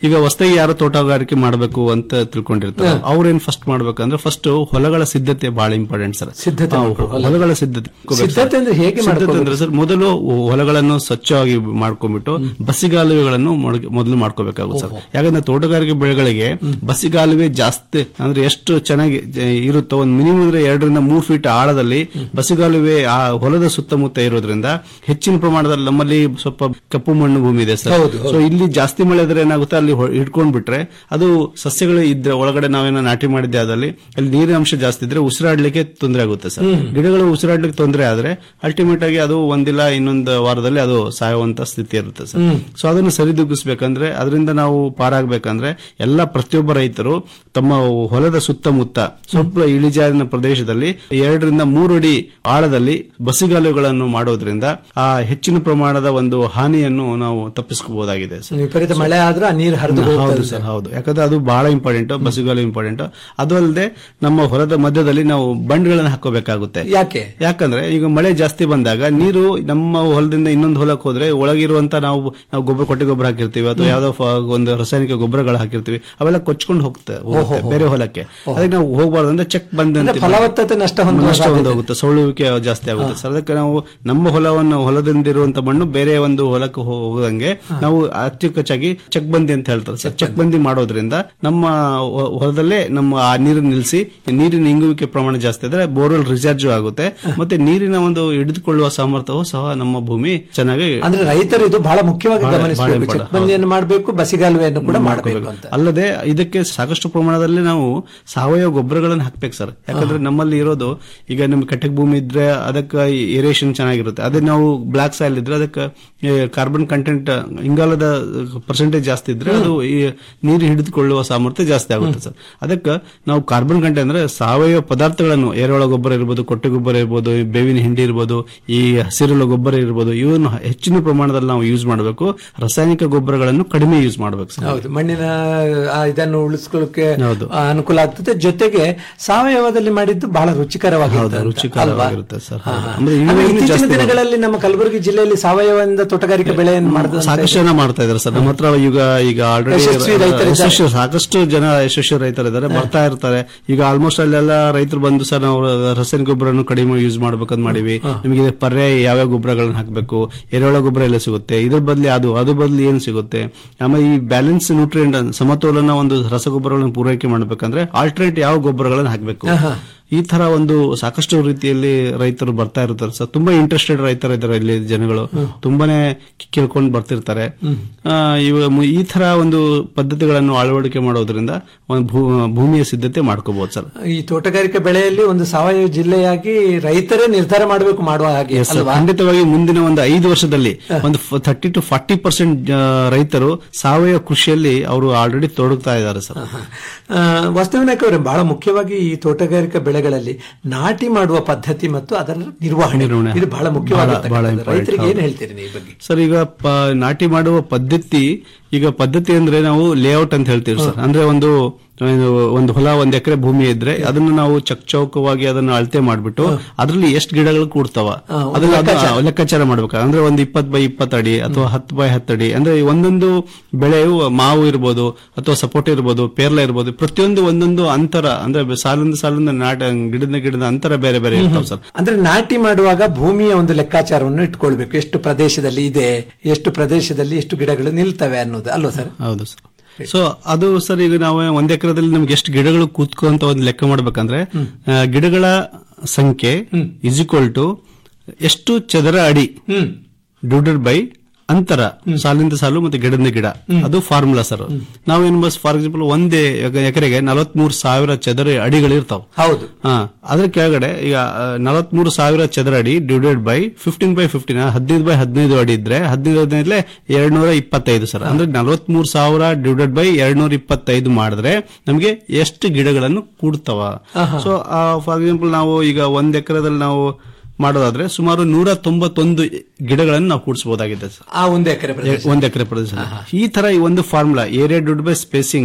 ಈಗ ಹೊಸದಾಗಿ ಯಾರು ತೋಟಗಾರಿಕೆ ಮಾಡಬೇಕು ಅಂತ ತಿಳ್ಕೊಂಡಿರ್ತಾರೆ ಹಾ. ಅವ್ರೇನ್ ಫಸ್ಟ್ ಮಾಡ್ಬೇಕಂದ್ರೆ ಫಸ್ಟ್ ಹೊಲಗಳ ಸಿದ್ಧತೆ ಬಹಳ ಇಂಪಾರ್ಟೆಂಟ್ ಸರ್ ಸಿದ್ಧತೆ ಹಾ, ಮಾಡ್ಬೇಕು, ಹೊಲ. ಹೊಲಗಳ ಸಿದ್ಧತೆ ಸಿದ್ಧತೆ ಅಂದ್ರೆ ಹೇಗೆ ಸಿದ್ಧತೆ ಮಾಡ್ಕೋಬೇಕು? ಅಂದ್ರೆ ಸರ್ ಮೊದಲು ಹೊಲಗಳನ್ನು ಸ್ವಚ್ಛವಾಗಿ ಮಾಡ್ಕೊಂಡ್ಬಿಟ್ಟು ಬಸಿಗಾಲುವೆಗಳನ್ನು ಮೊಳಗೆ- ಮೊದಲು ಮಾಡ್ಕೋಬೇಕಾಗುತ್ತೆ ಸರ್ ಯಾಕಂದ್ರೆ ತೋಟಗಾರಿಕೆ ಬೆಳೆಗಳಿಗೆ ಬಸಿಗಾಲುವೆ ಜಾಸ್ತಿ ಅಂದ್ರೆ ಎಷ್ಟು ಚೆನ್ನಾಗಿ ಜ- ಇರುತ್ತೋ ಒಂದು ಮಿನಿಮಮ್ ಅಂದ್ರೆ ಎರಡರಿಂದ ಮೂರು ಫೀಟ್ ಆಳದಲ್ಲಿ ಬಸಿಗಾಲುವೆ ಆ ಹೊಲದ ಸುತ್ತಮುತ್ತ ಇರೋದ್ರಿಂದ ಹೆಚ್ಚಿನ ಪ್ರಮಾಣದಲ್ಲಿ ನಮ್ಮಲ್ಲಿ ಸ್ವಲ್ಪ ಕಪ್ಪು ಮಣ್ಣು ಭೂಮಿ ಇದೆ ಸರ್ ಹೌದು, ಹೌದು. ಸೊ ಇಲ್ಲಿ ಜಾಸ್ತಿ ಮಳೆ ಇದ್ರೆ ಏನಾಗುತ್ತೆ ಅಲ್ಲಿ ಹೊ- ಹಿಡ್ಕೊಂಡ್ ಬಿಟ್ರೆ ಅದು ಸಸ್ಯಗಳು ಇದ್ರೆ ಒಳಗಡೆ ನಾವೇನೋ ನಾಟಿ ಮಾಡಿದ್ದೆ ಅದಲ್ಲಿ ಅಲ್ಲಿ ನೀರಿನ ಅಂಶ ಜಾಸ್ತಿ ಇದ್ರೆ ಉಸಿರಾಡ್ಲಿಕ್ಕೆ ತೊಂದರೆ ಆಗುತ್ತೆ ಸರ್ ಹ್ಮ್. ಗಿಡಗಳು ಉಸಿರಾಡ್ಲಿಕ್ಕೆ ತೊಂದರೆ ಆದ್ರೆ ಅಲ್ಟಿಮೇಟ್ ಆಗಿ ಅದು ಒಂದಿಲ್ಲ ಇನ್ನೊಂದು ವಾರದಲ್ಲಿ ಅದು ಸಾಯುವಂತ ಸ್ಥಿತಿ ಇರುತ್ತೆ ಸರ್ ಹ್ಮ್. ಸೊ ಅದನ್ನು ಸರಿದೂಗಿಸ್ಬೇಕಂದ್ರೆ ಅದರಿಂದ ನಾವು ಪಾರಾಗಬೇಕಂದ್ರೆ ಎಲ್ಲ ಪ್ರತಿಯೊಬ್ಬ ರೈತರು ತಮ್ಮ ಹೊಲದ ಸುತ್ತಮುತ್ತ ಸ್ವಲ್ಪ ಇಳಿಜಾರಿನ ಪ್ರದೇಶದಲ್ಲಿ ಎರಡರಿಂದ ಮೂರು ಅಡಿ ಆಳದಲ್ಲಿ ಬಸಿಗಾಲುಗಳನ್ನು ಮಾಡೋದ್ರಿಂದ ಆ ಹೆಚ್ಚಿನ ಪ್ರಮಾಣದ ಒಂದು ಹಾನಿಯನ್ನು ನಾವು ತಪ್ಪಿಸ್ಕೋಬಹುದಾಗಿದೆ ಸರ್ ವಿಪರೀತ ಮಳೆ ಆದ್ರೆ ಆ ನೀರು ಹರಿದು ಹೌದು ಹೋಗ್ತದೆ ಸರ್ ಹೌದು ಯಾಕಂದ್ರೆ ಅದು ಬಹಳ ಇಂಪಾರ್ಟೆಂಟ್ ಬಸ್ಸುಗಳು ಇಂಪಾರ್ಟೆಂಟ್ ಅದು ಅಲ್ಲದೆ ನಮ್ಮ ಹೊಲದ ಮಧ್ಯದಲ್ಲಿ ನಾವು ಬಂಡ್ಗಳನ್ನು ಹಾಕೋಬೇಕಾಗುತ್ತೆ ಯಾಕೆ ಯಾಕಂದ್ರೆ ಈಗ ಮಳೆ ಜಾಸ್ತಿ ಬಂದಾಗ ನೀರು ನಮ್ಮ ಹೊಲದಿಂದ ಇನ್ನೊಂದು ಹೊಲಕ್ಕೆ ಹೋದ್ರೆ ಒಳಗಿರುವಂತ ನಾವು ನಾವು ಗೊಬ್ಬರ ಕೊಟ್ಟೆ ಗೊಬ್ಬರ ಹಾಕಿರ್ತೀವಿ ಅಥವಾ ಯಾವ್ದೋ ಫ- ಒಂದು ರಾಸಾಯನಿಕ ಗೊಬ್ಬರಗಳು ಹಾಕಿರ್ತೀವಿ ಅವೆಲ್ಲ ಕೊಚ್ಕೊಂಡು ಹೋಗ್ತವೆ ಹೋಗುತ್ತೆ ಓಹೋ. ಬೇರೆ ಹೊಲಕ್ಕೆ ಅದಕ್ಕೆ ನಾವು ಹೋಗಬಾರ್ದು ಅಂದ್ರೆ ಚೆಕ್ ಬಂದಂತೆ ಅಂದ್ರೆ ಫಲವತ್ತತೆ ನಷ್ಟ ಹೊಂದುವ ನಷ್ಟ ಸಾಧ್ಯತೆ. ಹೊಂದೋಗುತ್ತೆ ಸೌಳುವಿಕೆ ಜಾಸ್ತಿ ಆಗುತ್ತೆ ಸರ್ ಅದಕ್ಕೆ ನಾವು ನಮ್ಮ ಹೊಲವನ್ನು ಹೊಲದಿಂದ ಇರುವಂತ ಮಣ್ಣು ಬೇರೆ ಒಂದು ಹೊಲಕ್ಕೆ ಹೋಗದಂಗೆ ನಾವು ಅಚ್ಚುಕಚ್ಚಾಗಿ ಚೆಕ್ ಬಂದಿ ಅಂತ ಹೇಳ್ತಾರೆ ಸರ್ ಚೆಕ್ ಬಂದಿ ಮಾಡೋದ್ರಿಂದ ನಮ್ಮ ಹೊ- ಹೊಲದಲ್ಲೇ ನಮ್ಮ ಆ ನೀರನ್ನು ನಿಲ್ಲಿಸಿ ನೀರಿನ ಇಂಗುವಿಕೆ ಪ್ರಮಾಣ ಜಾಸ್ತಿ ಆದ್ರೆ ಬೋರ್ವೆಲ್ ರಿಚಾರ್ಜ್ ಆಗುತ್ತೆ ಮತ್ತೆ ನೀರಿನ ಒಂದು ಹಿಡಿದುಕೊಳ್ಳುವ ಸಾಮರ್ಥ್ಯವು ಸಹ ನಮ್ಮ ಭೂಮಿ ಚೆನ್ನಾಗಿ ಅಂದ್ರೆ ರೈತರು ಇದು ಬಹಳ ಮುಖ್ಯವಾಗಿ ಬಹಳ- ಗಮನಿಸಬೇಕು ಬಹಳ important. ಚೆಕ್ಬಂದಿಯನ್ನು ಮಾಡಬೇಕು ಬಸಿಗಾಲುವೆಯನ್ನು ಕೂಡ ಮಾಡಬೇಕು ಅಂತ ಅಲ್ಲದೆ ಇದಕ್ಕೆ ಸಾಕಷ್ಟು ಪ್ರಮಾಣದಲ್ಲಿ ನಾವು ಸಾವಯವ ಗೊಬ್ಬರಗಳನ್ನು ಹಾಕ್ಬೇಕು ಸರ್ ಯಾಕಂದ್ರೆ ನಮ್ಮಲ್ಲಿ ಇರೋದು ಈಗ ನಿಮ್ಗೆ ಕಟ್ಟೆಗೆ ಭೂಮಿ ಇದ್ರೆ ಅದಕ್ಕೆ ಏರೇಷನ್ ಚೆನ್ನಾಗಿರುತ್ತೆ ಅದೇ ನಾವು ಬ್ಲಾಕ್ ಸಾಯಿಲ್ ಇದ್ರೆ ಅದಕ್ಕೆ ಕಾರ್ಬನ್ ಕಂಟೆಂಟ್ ಇಂಗಾಲದ ಪರ್ಸೆಂಟೇಜ್ ಜಾಸ್ತಿ ಇದ್ರೆ ಅದು ಈ ನೀರು ಹಿಡಿದುಕೊಳ್ಳುವ ಸಾಮರ್ಥ್ಯ ಜಾಸ್ತಿ ಆಗುತ್ತೆ ಸರ್ ಅದಕ್ಕೆ ನಾವು ಕಾರ್ಬನ್ ಕಂಟೆಂಟ್ ಅಂದ್ರೆ ಸಾವಯವ ಪದಾರ್ಥಗಳನ್ನು ಎರೆಹುಳ ಗೊಬ್ಬರ ಇರ್ಬೋದು ಕೊಟ್ಟೆ ಗೊಬ್ಬರ ಇರ್ಬೋದು ಈ ಬೇವಿನ ಹಿಂಡಿ ಇರ್ಬೋದು ಈ ಹಸಿರುಳ ಗೊಬ್ಬರ ಇರ್ಬೋದು ಇವನ್ನು ಹೆಚ್ಚಿನ ಪ್ರಮಾಣದಲ್ಲಿ ನಾವು ಯೂಸ್ ಮಾಡಬೇಕು ರಾಸಾಯನಿಕ ಗೊಬ್ಬರಗಳನ್ನು ಕಡಿಮೆ ಯೂಸ್ ಮಾಡಬೇಕು ಸರ್ ಹೌದು ಮಣ್ಣಿನ ಆ, ಇದನ್ನು ಉಳಿಸ್ಕೊಳ್ಳಕ್ಕೆ ಹೌದು. ಆ, ಅನುಕೂಲ ಆಗ್ತದೆ ಜೊತೆಗೆ ಸಾವಯವದಲ್ಲಿ ಮಾಡಿದ್ದು ಬಹಳ ರುಚಿಕರವಾಗಿರುತ್ತೆ ಅಂತ, ರುಚಿಕರವಾಗಿರುತ್ತೆ ಅಲ್ವಾ? ಸರ್ ಹಾ, ಹೌದು. ಹಾ. ಅಂದ್ರೆ ಆಮೇಲೆ ಇಳುವರಿನೂ ಇತ್ತೀಚಿನ ಜಾಸ್ತಿ ದಿನಗಳಲ್ಲಿ ನಮ್ಮ ಕಲಬುರಗಿ ಜಿಲ್ಲೆಯಲ್ಲಿ ಸಾವಯವದಿಂದ ತೋಟಗಾರಿಕೆ ಬೆಳೆಯನ್ನು ಮಾಡಿದ ಸಾಕಷ್ಟು ಜನ ಮಾಡ್ತಾ ಇದಾರೆ ಸರ್ ನಮ್ಮ ಹತ್ರ ಈಗ ಈಗ ಆಲ್ರೆಡಿ ಯಶಸ್ವಿ ರೈತರಿದ್ದಾರೆ. ಸಾಕಷ್ಟು ಜನ ಯಶಸ್ವಿ ರೈತರಿದ್ದಾರೆ ಬರ್ತಾ ಇರ್ತಾರೆ ಈಗ ಆಲ್ಮೋಸ್ಟ್ ಅಲ್ಲೆಲ್ಲ ರೈತರು ಬಂದು ಸರ್ ನಾವು ರಾಸಾಯನಿಕ ಗೊಬ್ಬರನ್ನು ಕಡಿಮೆ ಯೂಸ್ ಮಾಡ್ಬೇಕಂತ ಮಾಡಿವಿ ನಿಮಗೆ ಪರ್ಯಾಯ ಯಾವ್ಯಾವ ಗೊಬ್ಬರಗಳನ್ನ ಹಾಕಬೇಕು ಎರೆಹುಳ ಗೊಬ್ಬರ ಎಲ್ಲ ಸಿಗುತ್ತೆ ಇದ್ರ ಬದಲಿ ಅದು ಅದು ಬದಲಿ ಏನು ಸಿಗುತ್ತೆ ಆಮೇಲೆ ಈ ಬ್ಯಾಲೆನ್ಸ್ ನ್ಯೂಟ್ರಿಯೆಂಟ್ ಸಮತೋಲನ ಒಂದು ರಸಗೊಬ್ಬರಗಳನ್ನು ಪೂರೈಕೆ ಮಾಡಬೇಕಂದ್ರೆ ಆಲ್ಟರ್ನೇಟ್ ಯಾವ ಗೊಬ್ಬರಗಳನ್ನು ಹಾಕಬೇಕು ಆಹಾ. ಈ ತರ ಒಂದು ಸಾಕಷ್ಟು ರೀತಿಯಲ್ಲಿ ರೈತರು ಬರ್ತಾ ಇರ್ತಾರೆ ಸರ್ ತುಂಬಾ ಇಂಟ್ರೆಸ್ಟೆಡ್ ರೈತರು ಇದ್ದಾರೆ ಇಲ್ಲಿ ಜನಗಳು ತುಂಬಾನೇ ಕೇಳ್ಕೊಂಡು ಬರ್ತಿರ್ತಾರೆ ಆ, ಇವ ಮು- ಈ ತರ ಒಂದು ಪದ್ಧತಿಗಳನ್ನು ಅಳವಡಿಕೆ ಮಾಡೋದ್ರಿಂದ ಒಂದು ಭೂ- ಭೂಮಿಯ ಸಿದ್ಧತೆ ಮಾಡ್ಕೋಬಹುದು ಸರ್ ಈ ತೋಟಗಾರಿಕೆ ಬೆಳೆಯಲ್ಲಿ ಒಂದು ಸಾವಯವ ಜಿಲ್ಲೆಯಾಗಿ ರೈತರೇ ನಿರ್ಧಾರ ಮಾಡಬೇಕು ಮಾಡುವ ಹಾಗೆ Yes, sir. ಅಲ್ವಾ ಖಂಡಿತವಾಗಿ ಮುಂದಿನ ಒಂದು ಐದು ವರ್ಷದಲ್ಲಿ ಒಂದು ಥರ್ಟಿ ಟು ಫಾರ್ಟಿ ಪರ್ಸೆಂಟ್ ರೈತರು ಸಾವಯವ ಕೃಷಿಯಲ್ಲಿ ಅವರು ಆಲ್ರೆಡಿ ತೊಡಗ್ತಾ ಇದ್ದಾರೆ ಸರ್ ಆ, ವಾಸ್ತವನಾಯಕ ಅವರೇ ಬಹಳ ಮುಖ್ಯವಾಗಿ ಈ ತೋಟಗಾರಿಕಾ ಬೆಳೆಗಳಲ್ಲಿ ನಾಟಿ ಮಾಡುವ ಪದ್ಧತಿ ಮತ್ತು ಅದರ ನಿರ್ವಹಣೆ ನಿರ್ವಹಣೆ. ಇದು ಬಹಳ ಬಹಳ- ಮುಖ್ಯವಾದ ಬಹಳ important, ರೈತರಿಗೆ ಏನ್ ಹೌದು. ಹೇಳ್ತೀರಿ ನೀವು ಈ ಬಗ್ಗೆ ಸರ್ ಈಗ ಪ- ನಾಟಿ ಮಾಡುವ ಪದ್ಧತಿ ಈಗ ಪದ್ಧತಿ ಅಂದ್ರೆ ನಾವು ಲೇಔಟ್ ಅಂತ ಹೇಳ್ತೀವಿ ಸರ್ ಅಂದ್ರೆ ಒಂದು ಒಂದು- ಒಂದು ಹೊಲ ಒಂದ್ ಎಕರೆ ಭೂಮಿ ಇದ್ರೆ ಅದನ್ನು ನಾವು ಚಕ್ ಚೌಕವಾಗಿ ಅದನ್ನ ಅಳತೆ ಮಾಡ್ಬಿಟ್ಟು ಅದ್ರಲ್ಲಿ ಎಷ್ಟು ಗಿಡಗಳು ಕೂಡ್ತಾವ ಹಾ, ಒಂದು ಅದನ್ನ ಅದು- ಲೆಕ್ಕಾಚಾರ. ಆ, ಲೆಕ್ಕಾಚಾರ ಮಾಡ್ಬೇಕು ಅಂದ್ರೆ ಒಂದು ಇಪ್ಪತ್ ಬೈ ಇಪ್ಪತ್ತು ಅಡಿ ಅಥವಾ ಹತ್ತು ಬೈ ಹತ್ತು ಅಡಿ ಅಂದ್ರೆ ಒಂದೊಂದು ಬೆಳೆಯು ಮಾವು ಇರ್ಬೋದು ಅಥವಾ ಸಪೋಟ ಇರ್ಬೋದು ಪೇರ್ಲ ಇರ್ಬೋದು ಪ್ರತಿಯೊಂದು ಒಂದೊಂದು ಅಂತರ ಅಂದ್ರೆ ಸಾಲಿಂದ ಸಾಲಿಂದ ನಾಟ ಗಿಡದ ಗಿಡದ ಅಂತರ ಬೇರೆ ಬೇರೆ ಇರ್ತಾವ ಸರ್ ಅಂದ್ರೆ ನಾಟಿ ಮಾಡುವಾಗ ಭೂಮಿಯ ಒಂದು ಲೆಕ್ಕಾಚಾರವನ್ನು ಇಟ್ಕೊಳ್ಬೇಕು ಎಷ್ಟು ಪ್ರದೇಶದಲ್ಲಿ ಇದೆ ಎಷ್ಟು ಪ್ರದೇಶದಲ್ಲಿ ಎಷ್ಟು ಗಿಡಗಳು ನಿಲ್ತವೆ ಅನ್ನೋದು ಅಲ್ವಾ ಸರ್ ಹೌದು ಸರ್ ಸೊ ಅದು ಸರ್ ಈಗ ನಾವು ಒಂದ್ ಎಕರೆದಲ್ಲಿ ನಮ್ಗೆ ಎಷ್ಟು ಗಿಡಗಳು ಕೂತ್ಕೊಂತ ಒಂದು ಲೆಕ್ಕ ಮಾಡ್ಬೇಕಂದ್ರೆ ಆ, ಗಿಡಗಳ ಸಂಖ್ಯೆ ಇಸ್ ಈಕ್ವಲ್ ಟು ಎಷ್ಟು ಚದರ ಅಡಿ ಡಿವೈಡೆಡ್ ಬೈ ಅಂತರ ಸಾಲಿಂದ ಸಾಲು ಮತ್ತೆ ಗಿಡದಿಂದ ಗಿಡ ಅದು ಫಾರ್ಮುಲಾ ಸರ್ ನಾವೇನು ಬಸ್ ಫಾರ್ ಎಕ್ಸಾಂಪಲ್ ಒಂದೇ ಎಕರೆಗೆ ನಲವತ್ಮೂರು ಸಾವಿರ ಚದರ ಅಡಿಗಳು ಇರ್ತಾವ ಹೌದು ಹಾ ಅದ್ರ ಕೆಳಗಡೆ ಈಗ ನಲವತ್ಮೂರು ಸಾವಿರ ಚದರ ಅಡಿ divided by fifteen by fifteen ಹದಿನೈದು ಬೈ ಹದಿನೈದು ಅಡಿ ಇದ್ರೆ ಹದಿನೈದು ಹದಿನೈದಲೆ ಎರಡ್ ನೂರ ಇಪ್ಪತ್ತೈದು ಸರ್ ಅಂದ್ರೆ ನಲವತ್ಮೂರು ಸಾವಿರ ಡಿವೈಡೆಡ್ ಬೈ ಎರಡ್ ನೂರ ಇಪ್ಪತ್ತೈದು ಮಾಡಿದ್ರೆ ನಮಗೆ ಎಷ್ಟು ಗಿಡಗಳನ್ನು ಕೂಡ್ತಾವ ಸೊ ಫಾರ್ ಎಕ್ಸಾಂಪಲ್ ನಾವು ಈಗ ಒಂದ್ ಎಕರೆದಲ್ಲಿ ನಾವು ಮಾಡೋದಾದ್ರೆ ಸುಮಾರು ನೂರ ತೊಂಬತ್ತೊಂದು ಗಿಡಗಳನ್ನು ನಾವು ಕೂಡಿಸಬಹುದಾಗಿದೆ ಸರ್ ಆ ಒಂದು ಎಕರೆ ಪ್ರದೇಶ ಒಂದ್ ಎಕರೆ ಪ್ರದೇಶ ಈ ತರ ಈ ಒಂದು formula area divide by spacing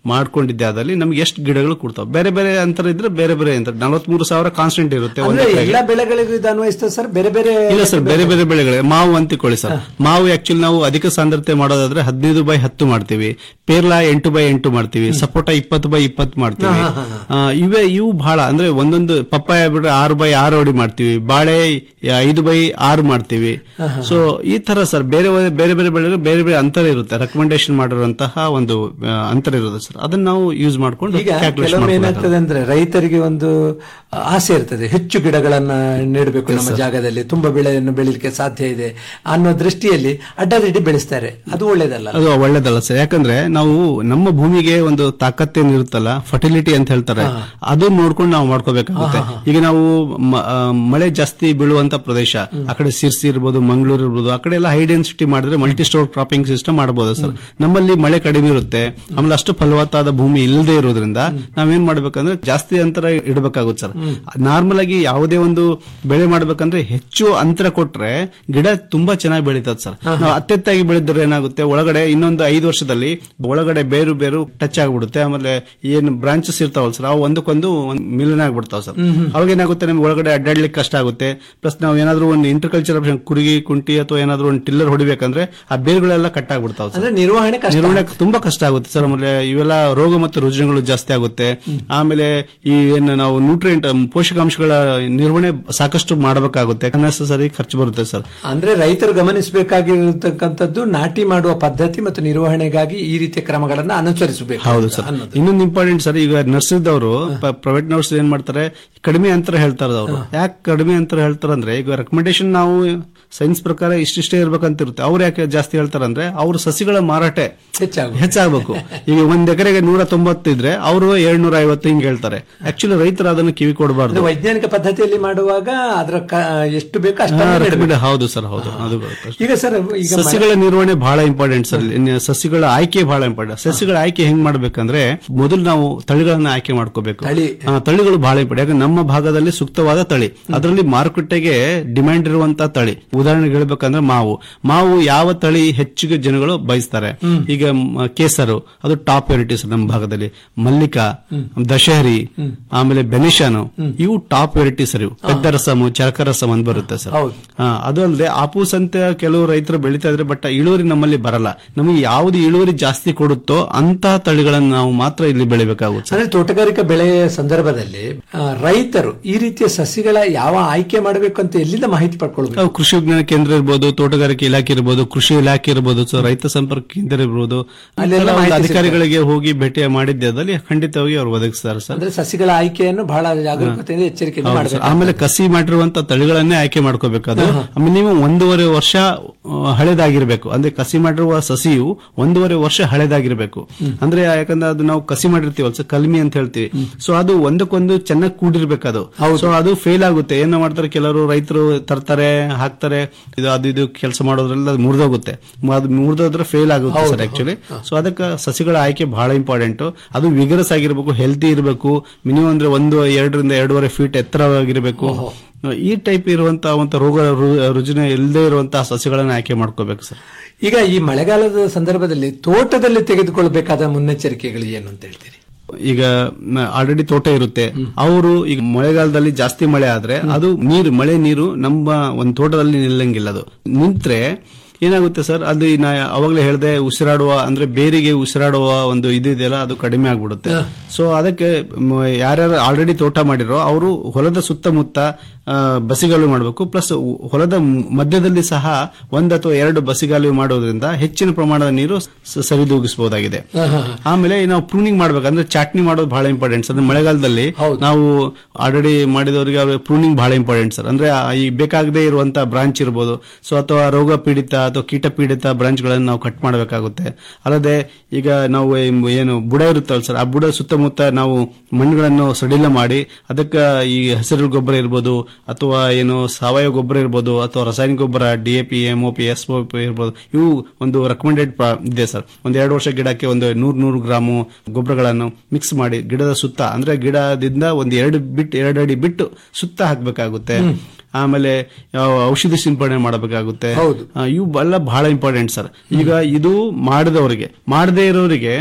ಮಾಡ್ಕೊಂಡಿದ್ದೆ ಆದಲ್ಲಿ ನಮ್ಗೆ ಎಷ್ಟು ಗಿಡಗಳು ಕೊಡ್ತಾವೆ ಬೇರೆ ಬೇರೆ ಅಂತರ ಇದ್ರೆ ಬೇರೆ ಬೇರೆ ಅಂತರ ನಲವತ್ಮೂರು ಸಾವಿರ ಕಾನ್ಸ್ಟೆಂಟ್ ಇರುತ್ತೆ ಒಂದು ಅಂದ್ರೆ ಎಕರೆಗೆ. ಎಲ್ಲಾ ಬೆಳೆಗಳಿಗೂ ಇದು ಅನ್ವಯಿಸ್ತದೆ ಸರ್ ಬೇರೆ ಬೇರೆ ಇಲ್ಲ ಸರ್ ಬೇರೆ ಬೇರೆ ಬೆಳೆಗಳು ಮಾವು ಅಂತಿಕೊಳ್ಳಿ ಸರ್ ಮಾವು ಆಕ್ಚುಲಿ ನಾವು ಅಧಿಕ ಸಾಂದ್ರತೆ ಮಾಡೋದಾದ್ರೆ ಹದಿನೈದು ಬೈ ಹತ್ತು ಮಾಡ್ತೀವಿ ಪೇರ್ಲಾ ಎಂಟು ಬೈ ಎಂಟು ಮಾಡ್ತೀವಿ ಸಪೋಟ ಇಪ್ಪತ್ತು ಬೈ ಇಪ್ಪತ್ತು ಮಾಡ್ತೀವಿ ಹಾ, ಹಾ, ಆ, ಇವೇ ಇವು ಬಹಳ ಅಂದ್ರೆ ಒಂದೊಂದು ಪಪ್ಪಾಯ ಬಿಟ್ರೆ ಆರು ಬೈ ಆರು ಅಡಿ ಮಾಡ್ತೀವಿ ಬಾಳೆ ಐದು ಬೈ ಆರು ಮಾಡ್ತೀವಿ ಸೊ ಈ ತರ ಸರ್ ಬೇರೆ ಬೇರೆ ಬೇರೆ ಬೆಳೆಗಳು ಬೇರೆ ಬೇರೆ ಅಂತರ ಇರುತ್ತೆ ರೆಕಮೆಂಡೇಶನ್ ಮಾಡಿರುವಂತಹ ಒಂದು ಆ, ಅಂತರ ಇರುತ್ತೆ ಸರ್ ಅದನ್ನ ನಾವು ಯೂಸ್ ಮಾಡ್ಕೊಂಡು ಈಗ ಕ್ಯಾಲ್ಕುಲೇಷನ್ ಕೆಲವೊಮ್ಮೆ ಏನಾಗ್ತದೆ ಅಂದ್ರೆ ರೈತರಿಗೆ ಒಂದು ಆಸೆ ಇರ್ತದೆ ಹೆಚ್ಚು ಗಿಡಗಳನ್ನ ನೆಡಬೇಕು ನಮ್ಮ ಜಾಗದಲ್ಲಿ ತುಂಬಾ ಬೆಳೆಯನ್ನು ಬೆಳಿಲಿಕ್ಕೆ ಸಾಧ್ಯ ಇದೆ ಅನ್ನೋ ದೃಷ್ಟಿಯಲ್ಲಿ ಅಡ್ಡದಿಡ್ಡಿ ಬೆಳೆಸ್ತಾರೆ ಅದು ಒಳ್ಳೇದಲ್ಲ ಅದು ಒಳ್ಳೇದಲ್ಲ ಸರ್ ಯಾಕಂದ್ರೆ ನಾವು ನಮ್ಮ ಭೂಮಿಗೆ ಒಂದು ತಾಕತ್ತೇನು ಇರುತ್ತಲ್ಲ ಫರ್ಟಿಲಿಟಿ ಅಂತ ಹೇಳ್ತಾರೆ ಅದು ನೋಡ್ಕೊಂಡು ನಾವು ಮಾಡ್ಕೋಬೇಕಾಗುತ್ತೆ ಈಗ ನಾವು ಮ- ಆ, ಮಳೆ ಜಾಸ್ತಿ ಬೀಳುವಂತ ಪ್ರದೇಶ ಆ ಕಡೆ ಸಿರ್ಸಿ ಇರ್ಬೋದು ಮಂಗಳೂರು ಇರ್ಬೋದು ಆ ಕಡೆ ಎಲ್ಲ ಹೈ ಡೆನ್ಸಿಟಿ ಮಾಡಿದ್ರೆ ಮಲ್ಟಿ ಸ್ಟೋರ್ ಕ್ರಾಪಿಂಗ್ ಸಿಸ್ಟಮ್ ಮಾಡಬಹುದು ಸರ್ ನಮ್ಮಲ್ಲಿ ಮಳೆ ಕಡಿಮೆ ಇರುತ್ತೆ ಆಮೇಲೆ ಅಷ್ಟು ಫಲವತ್ತಾದ ಭೂಮಿ ಇಲ್ಲದೆ ಇರೋದ್ರಿಂದ ನಾವೇನ್ ಮಾಡ್ಬೇಕಂದ್ರೆ ಜಾಸ್ತಿ ಅಂತರ ಇಡಬೇಕಾಗುತ್ತೆ ಸರ್ ನಾರ್ಮಲ್ ಆಗಿ ಯಾವುದೇ ಒಂದು ಬೆಳೆ ಮಾಡ್ಬೇಕಂದ್ರೆ ಹೆಚ್ಚು ಅಂತರ ಕೊಟ್ರೆ ಗಿಡ ತುಂಬಾ ಚೆನ್ನಾಗಿ ಬೆಳೀತದೆ ಸರ್ ನಾವು ಅತ್ತೆತ್ತಾಗಿ ಬೆಳೆದ್ರೆ ಏನಾಗುತ್ತೆ ಒಳಗಡೆ ಇನ್ನೊಂದು ಐದು ವರ್ಷದಲ್ಲಿ ಒಳಗಡೆ ಬೇರು ಬೇರು ಟಚ್ ಆಗ್ಬಿಡುತ್ತೆ ಆಮೇಲೆ ಏನು ಬ್ರಾಂಚಸ್ ಇರ್ತಾವಲ್ಲ ಸರ್ ಅವು ಒಂದಕ್ಕೊಂದು ಒಂದ್ ಮಿಲನ ಆಗ್ಬಿಡ್ತಾವ ಸರ್ ಅವಾಗ ಏನಾಗುತ್ತೆ ನಮ್ಗೆ ಒಳಗಡೆ ಅಡ್ಡಾಡ್ಲಿಕ್ಕೆ ಕಷ್ಟ ಆಗುತ್ತೆ ಪ್ಲಸ್ ನಾವು ಏನಾದ್ರೂ ಒಂದು ಇಂಟರ್ಕಲ್ಚರ್ ಕುರುಗಿ ಕುಂಟಿ ಅಥವಾ ಏನಾದ್ರೂ ಒಂದು ಟಿಲ್ಲರ್ ಹೊಡಿಬೇಕಂದ್ರೆ ಆ ಬೇರುಗಳೆಲ್ಲ ಕಟ್ ಆಗ್ಬಿಡ್ತಾವ ಸರ್ ಅಂದ್ರೆ ನಿರ್ವಹಣೆ ಕಷ್ಟ ನಿರ್ವಹಣೆ ತುಂಬಾ ಕಷ್ಟ ಆಗುತ್ತೆ ಸರ್ ಆಮೇಲೆ ಇವೆಲ್ಲ ರೋಗ ಮತ್ತು ರುಜಿನಗಳು ಜಾಸ್ತಿ ಆಗುತ್ತೆ ಆಮೇಲೆ ಈ ಏನು ನಾವು ನ್ಯೂಟ್ರಿಯೆಂಟ್ ಪೋಷಕಾಂಶಗಳ ನಿರ್ವಹಣೆ ಸಾಕಷ್ಟು ಮಾಡಬೇಕಾಗುತ್ತೆ ಸರಿ ಖರ್ಚು ಬರುತ್ತೆ ಸರ್ ಅಂದ್ರೆ ರೈತರು ಗಮನಿಸಬೇಕಾಗಿರತಕ್ಕಂಥದ್ದು ನಾಟಿ ಮಾಡುವ ಪದ್ಧತಿ ಮತ್ತು ನಿರ್ವಹಣೆಗಾಗಿ ಈ ರೀತಿಯ ಕ್ರಮಗಳನ್ನ ಅನುಸರಿಸಬೇಕು ಹೌದು ಸರ್ ಇನ್ನೊಂದು ಇಂಪಾರ್ಟೆಂಟ್ ಸರ್ ಈಗ ನರ್ಸಿದವರು ಪ್ರೈವೇಟ್ ನರ್ಸ್ ಏನ್ ಮಾಡ್ತಾರೆ ಕಡಿಮೆ ಅಂತರ ಹೇಳ್ತಾರೆ ಅವರು ಯಾಕೆ ಕಡಿಮೆ ಅಂತರ ಹೇಳ್ತಾರೆ ಅಂದ್ರೆ ಈಗ ರೆಕಮೆಂಡೇಶನ್ ನಾವು ಸೈನ್ಸ್ ಪ್ರಕಾರ ಇಷ್ಟಿಷ್ಟೇ ಇರ್ಬೇಕಂತ ಇರುತ್ತೆ ಅವ್ರು ಯಾಕೆ ಜಾಸ್ತಿ ಹೇಳ್ತಾರೆ ಅಂದ್ರೆ ಅವ್ರ ಸಸಿಗಳ ಮಾರಾಟ ಹೆಚ್ಚಾಗುತ್ತೆ ಹೆಚ್ಚಾಗಬೇಕು ಈಗ ಒಂದ್ ಎಕರೆಗೆ ನೂರ ತೊಂಬತ್ತು ಇದ್ರೆ ಅವರು ಏಳ್ನೂರ ಐವತ್ತು ಹಿಂಗ್ ಹೇಳ್ತಾರೆ ಆಕ್ಚುಲಿ ರೈತರು ಅದನ್ನು ಕಿವಿ ಕೊಡಬಾರ್ದು ಅಂದ್ರೆ ವೈಜ್ಞಾನಿಕ ಪದ್ಧತಿಯಲ್ಲಿ ಮಾಡುವಾಗ ಅದರ ಕ- ಎಷ್ಟು ಬೇಕು ಹಾ, ಅಷ್ಟೇ recommend- ಹೌದು ಸರ್ ಹೌದು ಅದು ಬರುತ್ತೆ. ಈಗ ಸರ್ ಈಗ ಮಳೆ- ಸಸಿಗಳ ನಿರ್ವಹಣೆ ಬಹಳ ಇಂಪಾರ್ಟೆಂಟ್ ಸರ್ ಇನ್ನು ಸಸಿಗಳ ಆಯ್ಕೆ ಬಹಳ ಇಂಪಾರ್ಟೆಂಟ್ ಸಸಿಗಳ ಆಯ್ಕೆ ಹೆಂಗ್ ಮಾಡ್ಬೇಕಂದ್ರೆ ಮೊದಲು ನಾವು ತಳಿಗಳನ್ನ ಆಯ್ಕೆ ಮಾಡ್ಕೋಬೇಕು ತಳಿ. ಆ, ತಳಿಗಳು ಬಹಳ ಇಂಪಾರ್ಟೆಂಟ್ ಯಾಕಂದ್ರೆ ನಮ್ಮ ಭಾಗದಲ್ಲಿ ಸೂಕ್ತವಾದ ತಳಿ ಅದರಲ್ಲಿ ಮಾರುಕಟ್ಟೆಗೆ ಡಿಮ್ಯಾಂಡ್ ಇರುವಂತಹ ತಳಿ ಉದಾಹರಣೆಗೆ ಹೇಳ್ಬೇಕಂದ್ರೆ ಮಾವು ಮಾವು ಯಾವ ತಳಿ ಹೆಚ್ಚಿಗೆ ಜನಗಳು ಬಯಸ್ತಾರೆ ಈಗ ಮ, ಕೇಸರು ಅದು ಟಾಪ್ ವೆರೈಟೀಸ್ ನಮ್ಮ ಭಾಗದಲ್ಲಿ ಮಲ್ಲಿಕಾ ದಶಹರಿ ಆಮೇಲೆ ಬೆನಿಶಾನು ಇವು ಟಾಪ್ ವೆರೈಟೀಸ್ ಇವು ಪೆದ್ದ ರಸಮು ಚರಕ ರಸಮ್ ಅಂತ ಬರುತ್ತೆ ಸರ್ ಹೌದು. ಆ, ಅದು ಅಲ್ಲದೆ ಆಪೂಸ್ ಅಂತ ಕೆಲವು ರೈತರು ಬೆಳೀತಾ ಇದ್ರೆ ಬಟ್ ಇಳುವರಿ ನಮ್ಮಲ್ಲಿ ಬರಲ್ಲ ನಮಗೆ ಯಾವ್ದು ಇಳುವರಿ ಜಾಸ್ತಿ ಕೊಡುತ್ತೋ ಅಂತಹ ತಳಿಗಳನ್ನು ನಾವು ಮಾತ್ರ ಇಲ್ಲಿ ಬೆಳಿಬೇಕಾಗುತ್ತೆ ಸರ್ ಅಂದ್ರೆ ತೋಟಗಾರಿಕಾ ಬೆಳೆಯ ಸಂದರ್ಭದಲ್ಲಿ ಆ, ರೈತರು ಈ ರೀತಿಯ ಸಸಿಗಳ ಯಾವ ಆಯ್ಕೆ ಮಾಡಬೇಕು ಅಂತ ಎಲ್ಲಿಂದ ಮಾಹಿತಿ ಪಡ್ಕೊಳ್ಬೇಕು ನಾವು ಕೃಷಿ ವಿಜ್ಞಾನ ಕೇಂದ್ರ ಇರ್ಬೋದು ತೋಟಗಾರಿಕೆ ಇಲಾಖೆ ಇರ್ಬೋದು ಕೃಷಿ ಇಲಾಖೆ ಇರ್ಬೋದು ಸೊ ರೈತ ಸಂಪರ್ಕ ಕೇಂದ್ರ ಇರ್ಬೋದು ಈ ಅಲ್ಲೆಲ್ಲ ತರ ಒಂದು ಮಾಹಿತಿ ಅಧಿಕಾರಿಗಳಿಗೆ ಹೋಗಿ ಭೇಟಿ ಮಾಡಿದ್ದೆ ಅದಲ್ಲಿ ಖಂಡಿತವಾಗಿ ಅವ್ರು ಒದಗಿಸ್ತಾರೆ ಸರ್ ಅಂದ್ರೆ ಸಸಿಗಳ ಆಯ್ಕೆಯನ್ನು ಬಹಳ ಜಾಗರೂಕತೆಯಿಂದ ಎಚ್ಚರಿಕೆಯಿಂದ ಹೌದು ಸರ್. ಮಾಡಬೇಕು ಆಮೇಲೆ ಕಸಿ ಮಾಡಿರುವಂತ ತಳಿಗಳನ್ನೇ ಆಯ್ಕೆ ಮಾಡ್ಕೋಬೇಕಾದ್ರೆ ಆಮೇಲೆ ನೀವು ಒಂದೂವರೆ ವರ್ಷ ಆ, ಹಳೆದಾಗಿರ್ಬೇಕು ಅಂದ್ರೆ ಕಸಿ ಮಾಡಿರುವ ಸಸಿಯು ಒಂದೂವರೆ ವರ್ಷ ಹಳೆದಾಗಿರ್ಬೇಕು ಅಂದ್ರೆ ಯಾಕಂದ್ರೆ ಅದು ನಾವು ಕಸಿ ಮಾಡಿರ್ತೀವಲ್ಲ ಸರ್ ಕಲ್ಮಿ ಅಂತ ಹೇಳ್ತೀವಿ ಸೊ ಅದು ಒಂದಕ್ಕೊಂದು ಚೆನ್ನಾಗಿ ಕೂಡಿರ್ಬೇಕು ಅದು ಸೊ ಅದು ಫೇಲ್ ಆಗುತ್ತೆ ಏನೋ ಮಾಡ್ತಾರೆ ಕೆಲವರು ರೈತರು ತರ್ತಾರೆ ಹಾಕ್ತಾರೆ ಇದು ಅದು ಇದು ಕೆಲಸ ಮಾಡೋದ್ರಲ್ಲಿ ಅದು ಮುರಿದೋಗುತ್ತೆ ಅದು ಮುರಿದೋದ್ರೆ ಫೇಲ್ ಆಗುತ್ತೆ ಸರ್ ಆಕ್ಚುಲಿ ಸೊ ಅದಕ್ಕೆ ಸಸಿಗಳ ಆಯ್ಕೆ ಬಹಳ ಇಂಪಾರ್ಟೆಂಟ್ ಅದು ವಿಗರಸ್ ಆಗಿರ್ಬೇಕು ಹೆಲ್ತಿ ಇರಬೇಕು ಮಿನಿಮಮ್ ಅಂದ್ರೆ ಒಂದು ಎರಡರಿಂದ ಎರಡೂವರೆ ಫೀಟ್ ಎತ್ತರವಾಗಿರಬೇಕು ಈ ಟೈಪ್ ಇರುವಂತಹ ಒಂದು ರೋಗ ರು- ರುಜಿನ ಇಲ್ಲದೆ ಇರುವಂತಹ ಸಸಿಗಳನ್ನ ಆಯ್ಕೆ ಮಾಡ್ಕೋಬೇಕು ಸರ್ ಈಗ ಈ ಮಳೆಗಾಲದ ಸಂದರ್ಭದಲ್ಲಿ ತೋಟದಲ್ಲಿ ತೆಗೆದುಕೊಳ್ಬೇಕಾದ ಮುನ್ನೆಚ್ಚರಿಕೆಗಳು ಏನು ಅಂತ ಹೇಳ್ತೀರಿ ಈಗ ಆಲ್ರೆಡಿ ತೋಟ ಇರುತ್ತೆ ಅವರು ಈಗ ಮಳೆಗಾಲದಲ್ಲಿ ಜಾಸ್ತಿ ಮಳೆ ಆದ್ರೆ ಅದು ನೀರು ಮಳೆ ನೀರು ನಮ್ಮ ಒಂದು ತೋಟದಲ್ಲಿ ನಿಲ್ಲಂಗಿಲ್ಲ ಅದು ನಿಂತ್ರೆ ಏನಾಗುತ್ತೆ ಸರ್ ಅದು ನಾ ಅವಾಗಲೇ ಹೇಳಿದೆ ಉಸಿರಾಡುವ ಅಂದ್ರೆ ಬೇರಿಗೆ ಉಸಿರಾಡುವ ಒಂದು ಇದು ಇದೆಯಲ್ಲ ಅದು ಕಡಿಮೆ ಆಗ್ಬಿಡುತ್ತೆ ಸೊ ಅದಕ್ಕೆ ಮ- ಯಾರ್ಯಾರು ಆಲ್ರೆಡಿ ತೋಟ ಮಾಡಿರೋ ಅವರು ಹೊಲದ ಸುತ್ತಮುತ್ತ ಆ, ಬಸಿಗಾಲು ಮಾಡಬೇಕು ಪ್ಲಸ್ ಹೊಲದ ಮ್- ಮಧ್ಯದಲ್ಲಿ ಸಹ ಒಂದ್ ಅಥವಾ ಎರಡು ಬಸಿಗಾಲು ಮಾಡೋದ್ರಿಂದ ಹೆಚ್ಚಿನ ಪ್ರಮಾಣದ ನೀರು ಸ- ಸರಿದೂಗಿಸಬಹುದಾಗಿದೆ ಆಮೇಲೆ ನಾವು ಪ್ರೂನಿಂಗ್ ಮಾಡ್ಬೇಕು ಅಂದ್ರೆ ಚಾಟ್ನಿ ಮಾಡೋದು ಬಹಳ ಇಂಪಾರ್ಟೆಂಟ್ ಸರ್ ಮಳೆಗಾಲದಲ್ಲಿ ನಾವು ಆಲ್ರೆಡಿ ಮಾಡಿದವರಿಗೆ ಪ್ರೂನಿಂಗ್ ಬಹಳ ಇಂಪಾರ್ಟೆಂಟ್ ಸರ್ ಅಂದ್ರೆ ಆ ಈ ಬೇಕಾಗದೇ ಇರುವಂತಹ ಬ್ರಾಂಚ್ ಇರ್ಬೋದು ಸೊ ಅಥವಾ ರೋಗ ಪೀಡಿತ ಅಥವಾ ಕೀಟ ಪೀಡಿತ ಬ್ರಾಂಚ್ ಗಳನ್ನು ನಾವು ಕಟ್ ಮಾಡಬೇಕಾಗುತ್ತೆ ಅಲ್ಲದೆ ಈಗ ನಾವು ಏನ್- ಏನು ಬುಡ ಇರುತ್ತಲ್ಲ ಸರ್ ಆ ಬುಡ ಸುತ್ತಮುತ್ತ ನಾವು ಮಣ್ಣುಗಳನ್ನು ಸಡಿಲ ಮಾಡಿ ಅದಕ್ಕೆ ಈ ಹಸಿರು ಗೊಬ್ಬರ ಇರ್ಬೋದು ಅಥವಾ ಏನು ಸಾವಯವ ಗೊಬ್ಬರ ಇರ್ಬೋದು ಅಥವಾ ರಾಸಾಯನಿಕ ಗೊಬ್ಬರ ಡಿಎಪಿ ಎಂಒಪಿ ಎಸ್ ಇರ್ಬೋದು ಇವು ಒಂದು ರೆಕಮೆಂಡೆಡ್ ಇದೆ ಸರ್ ಒಂದ್ ಎರಡು ವರ್ಷ ಗಿಡಕ್ಕೆ ಒಂದು ನೂರ್ ನೂರು ಗ್ರಾಮು ಗೊಬ್ಬರಗಳನ್ನು ಮಿಕ್ಸ್ ಮಾಡಿ ಗಿಡದ ಸುತ್ತ ಅಂದ್ರೆ ಗಿಡದಿಂದ ಒಂದು ಎರಡು ಬಿಟ್ಟು ಎರಡು ಅಡಿ ಬಿಟ್ಟು ಸುತ್ತ ಹಾಕಬೇಕಾಗುತ್ತೆ ಆಮೇಲೆ ಯಾವ ಔಷಧಿ ಸಿಂಪಡಣೆ ಮಾಡಬೇಕಾಗುತ್ತೆ ಆ, ಇವು ಎಲ್ಲ ಬಹಳ ಇಂಪಾರ್ಟೆಂಟ್ ಸರ್ ಈಗ ಇದು ಮಾಡಿದವರಿಗೆ ಮಾಡದೇ ಇರೋರಿಗೆ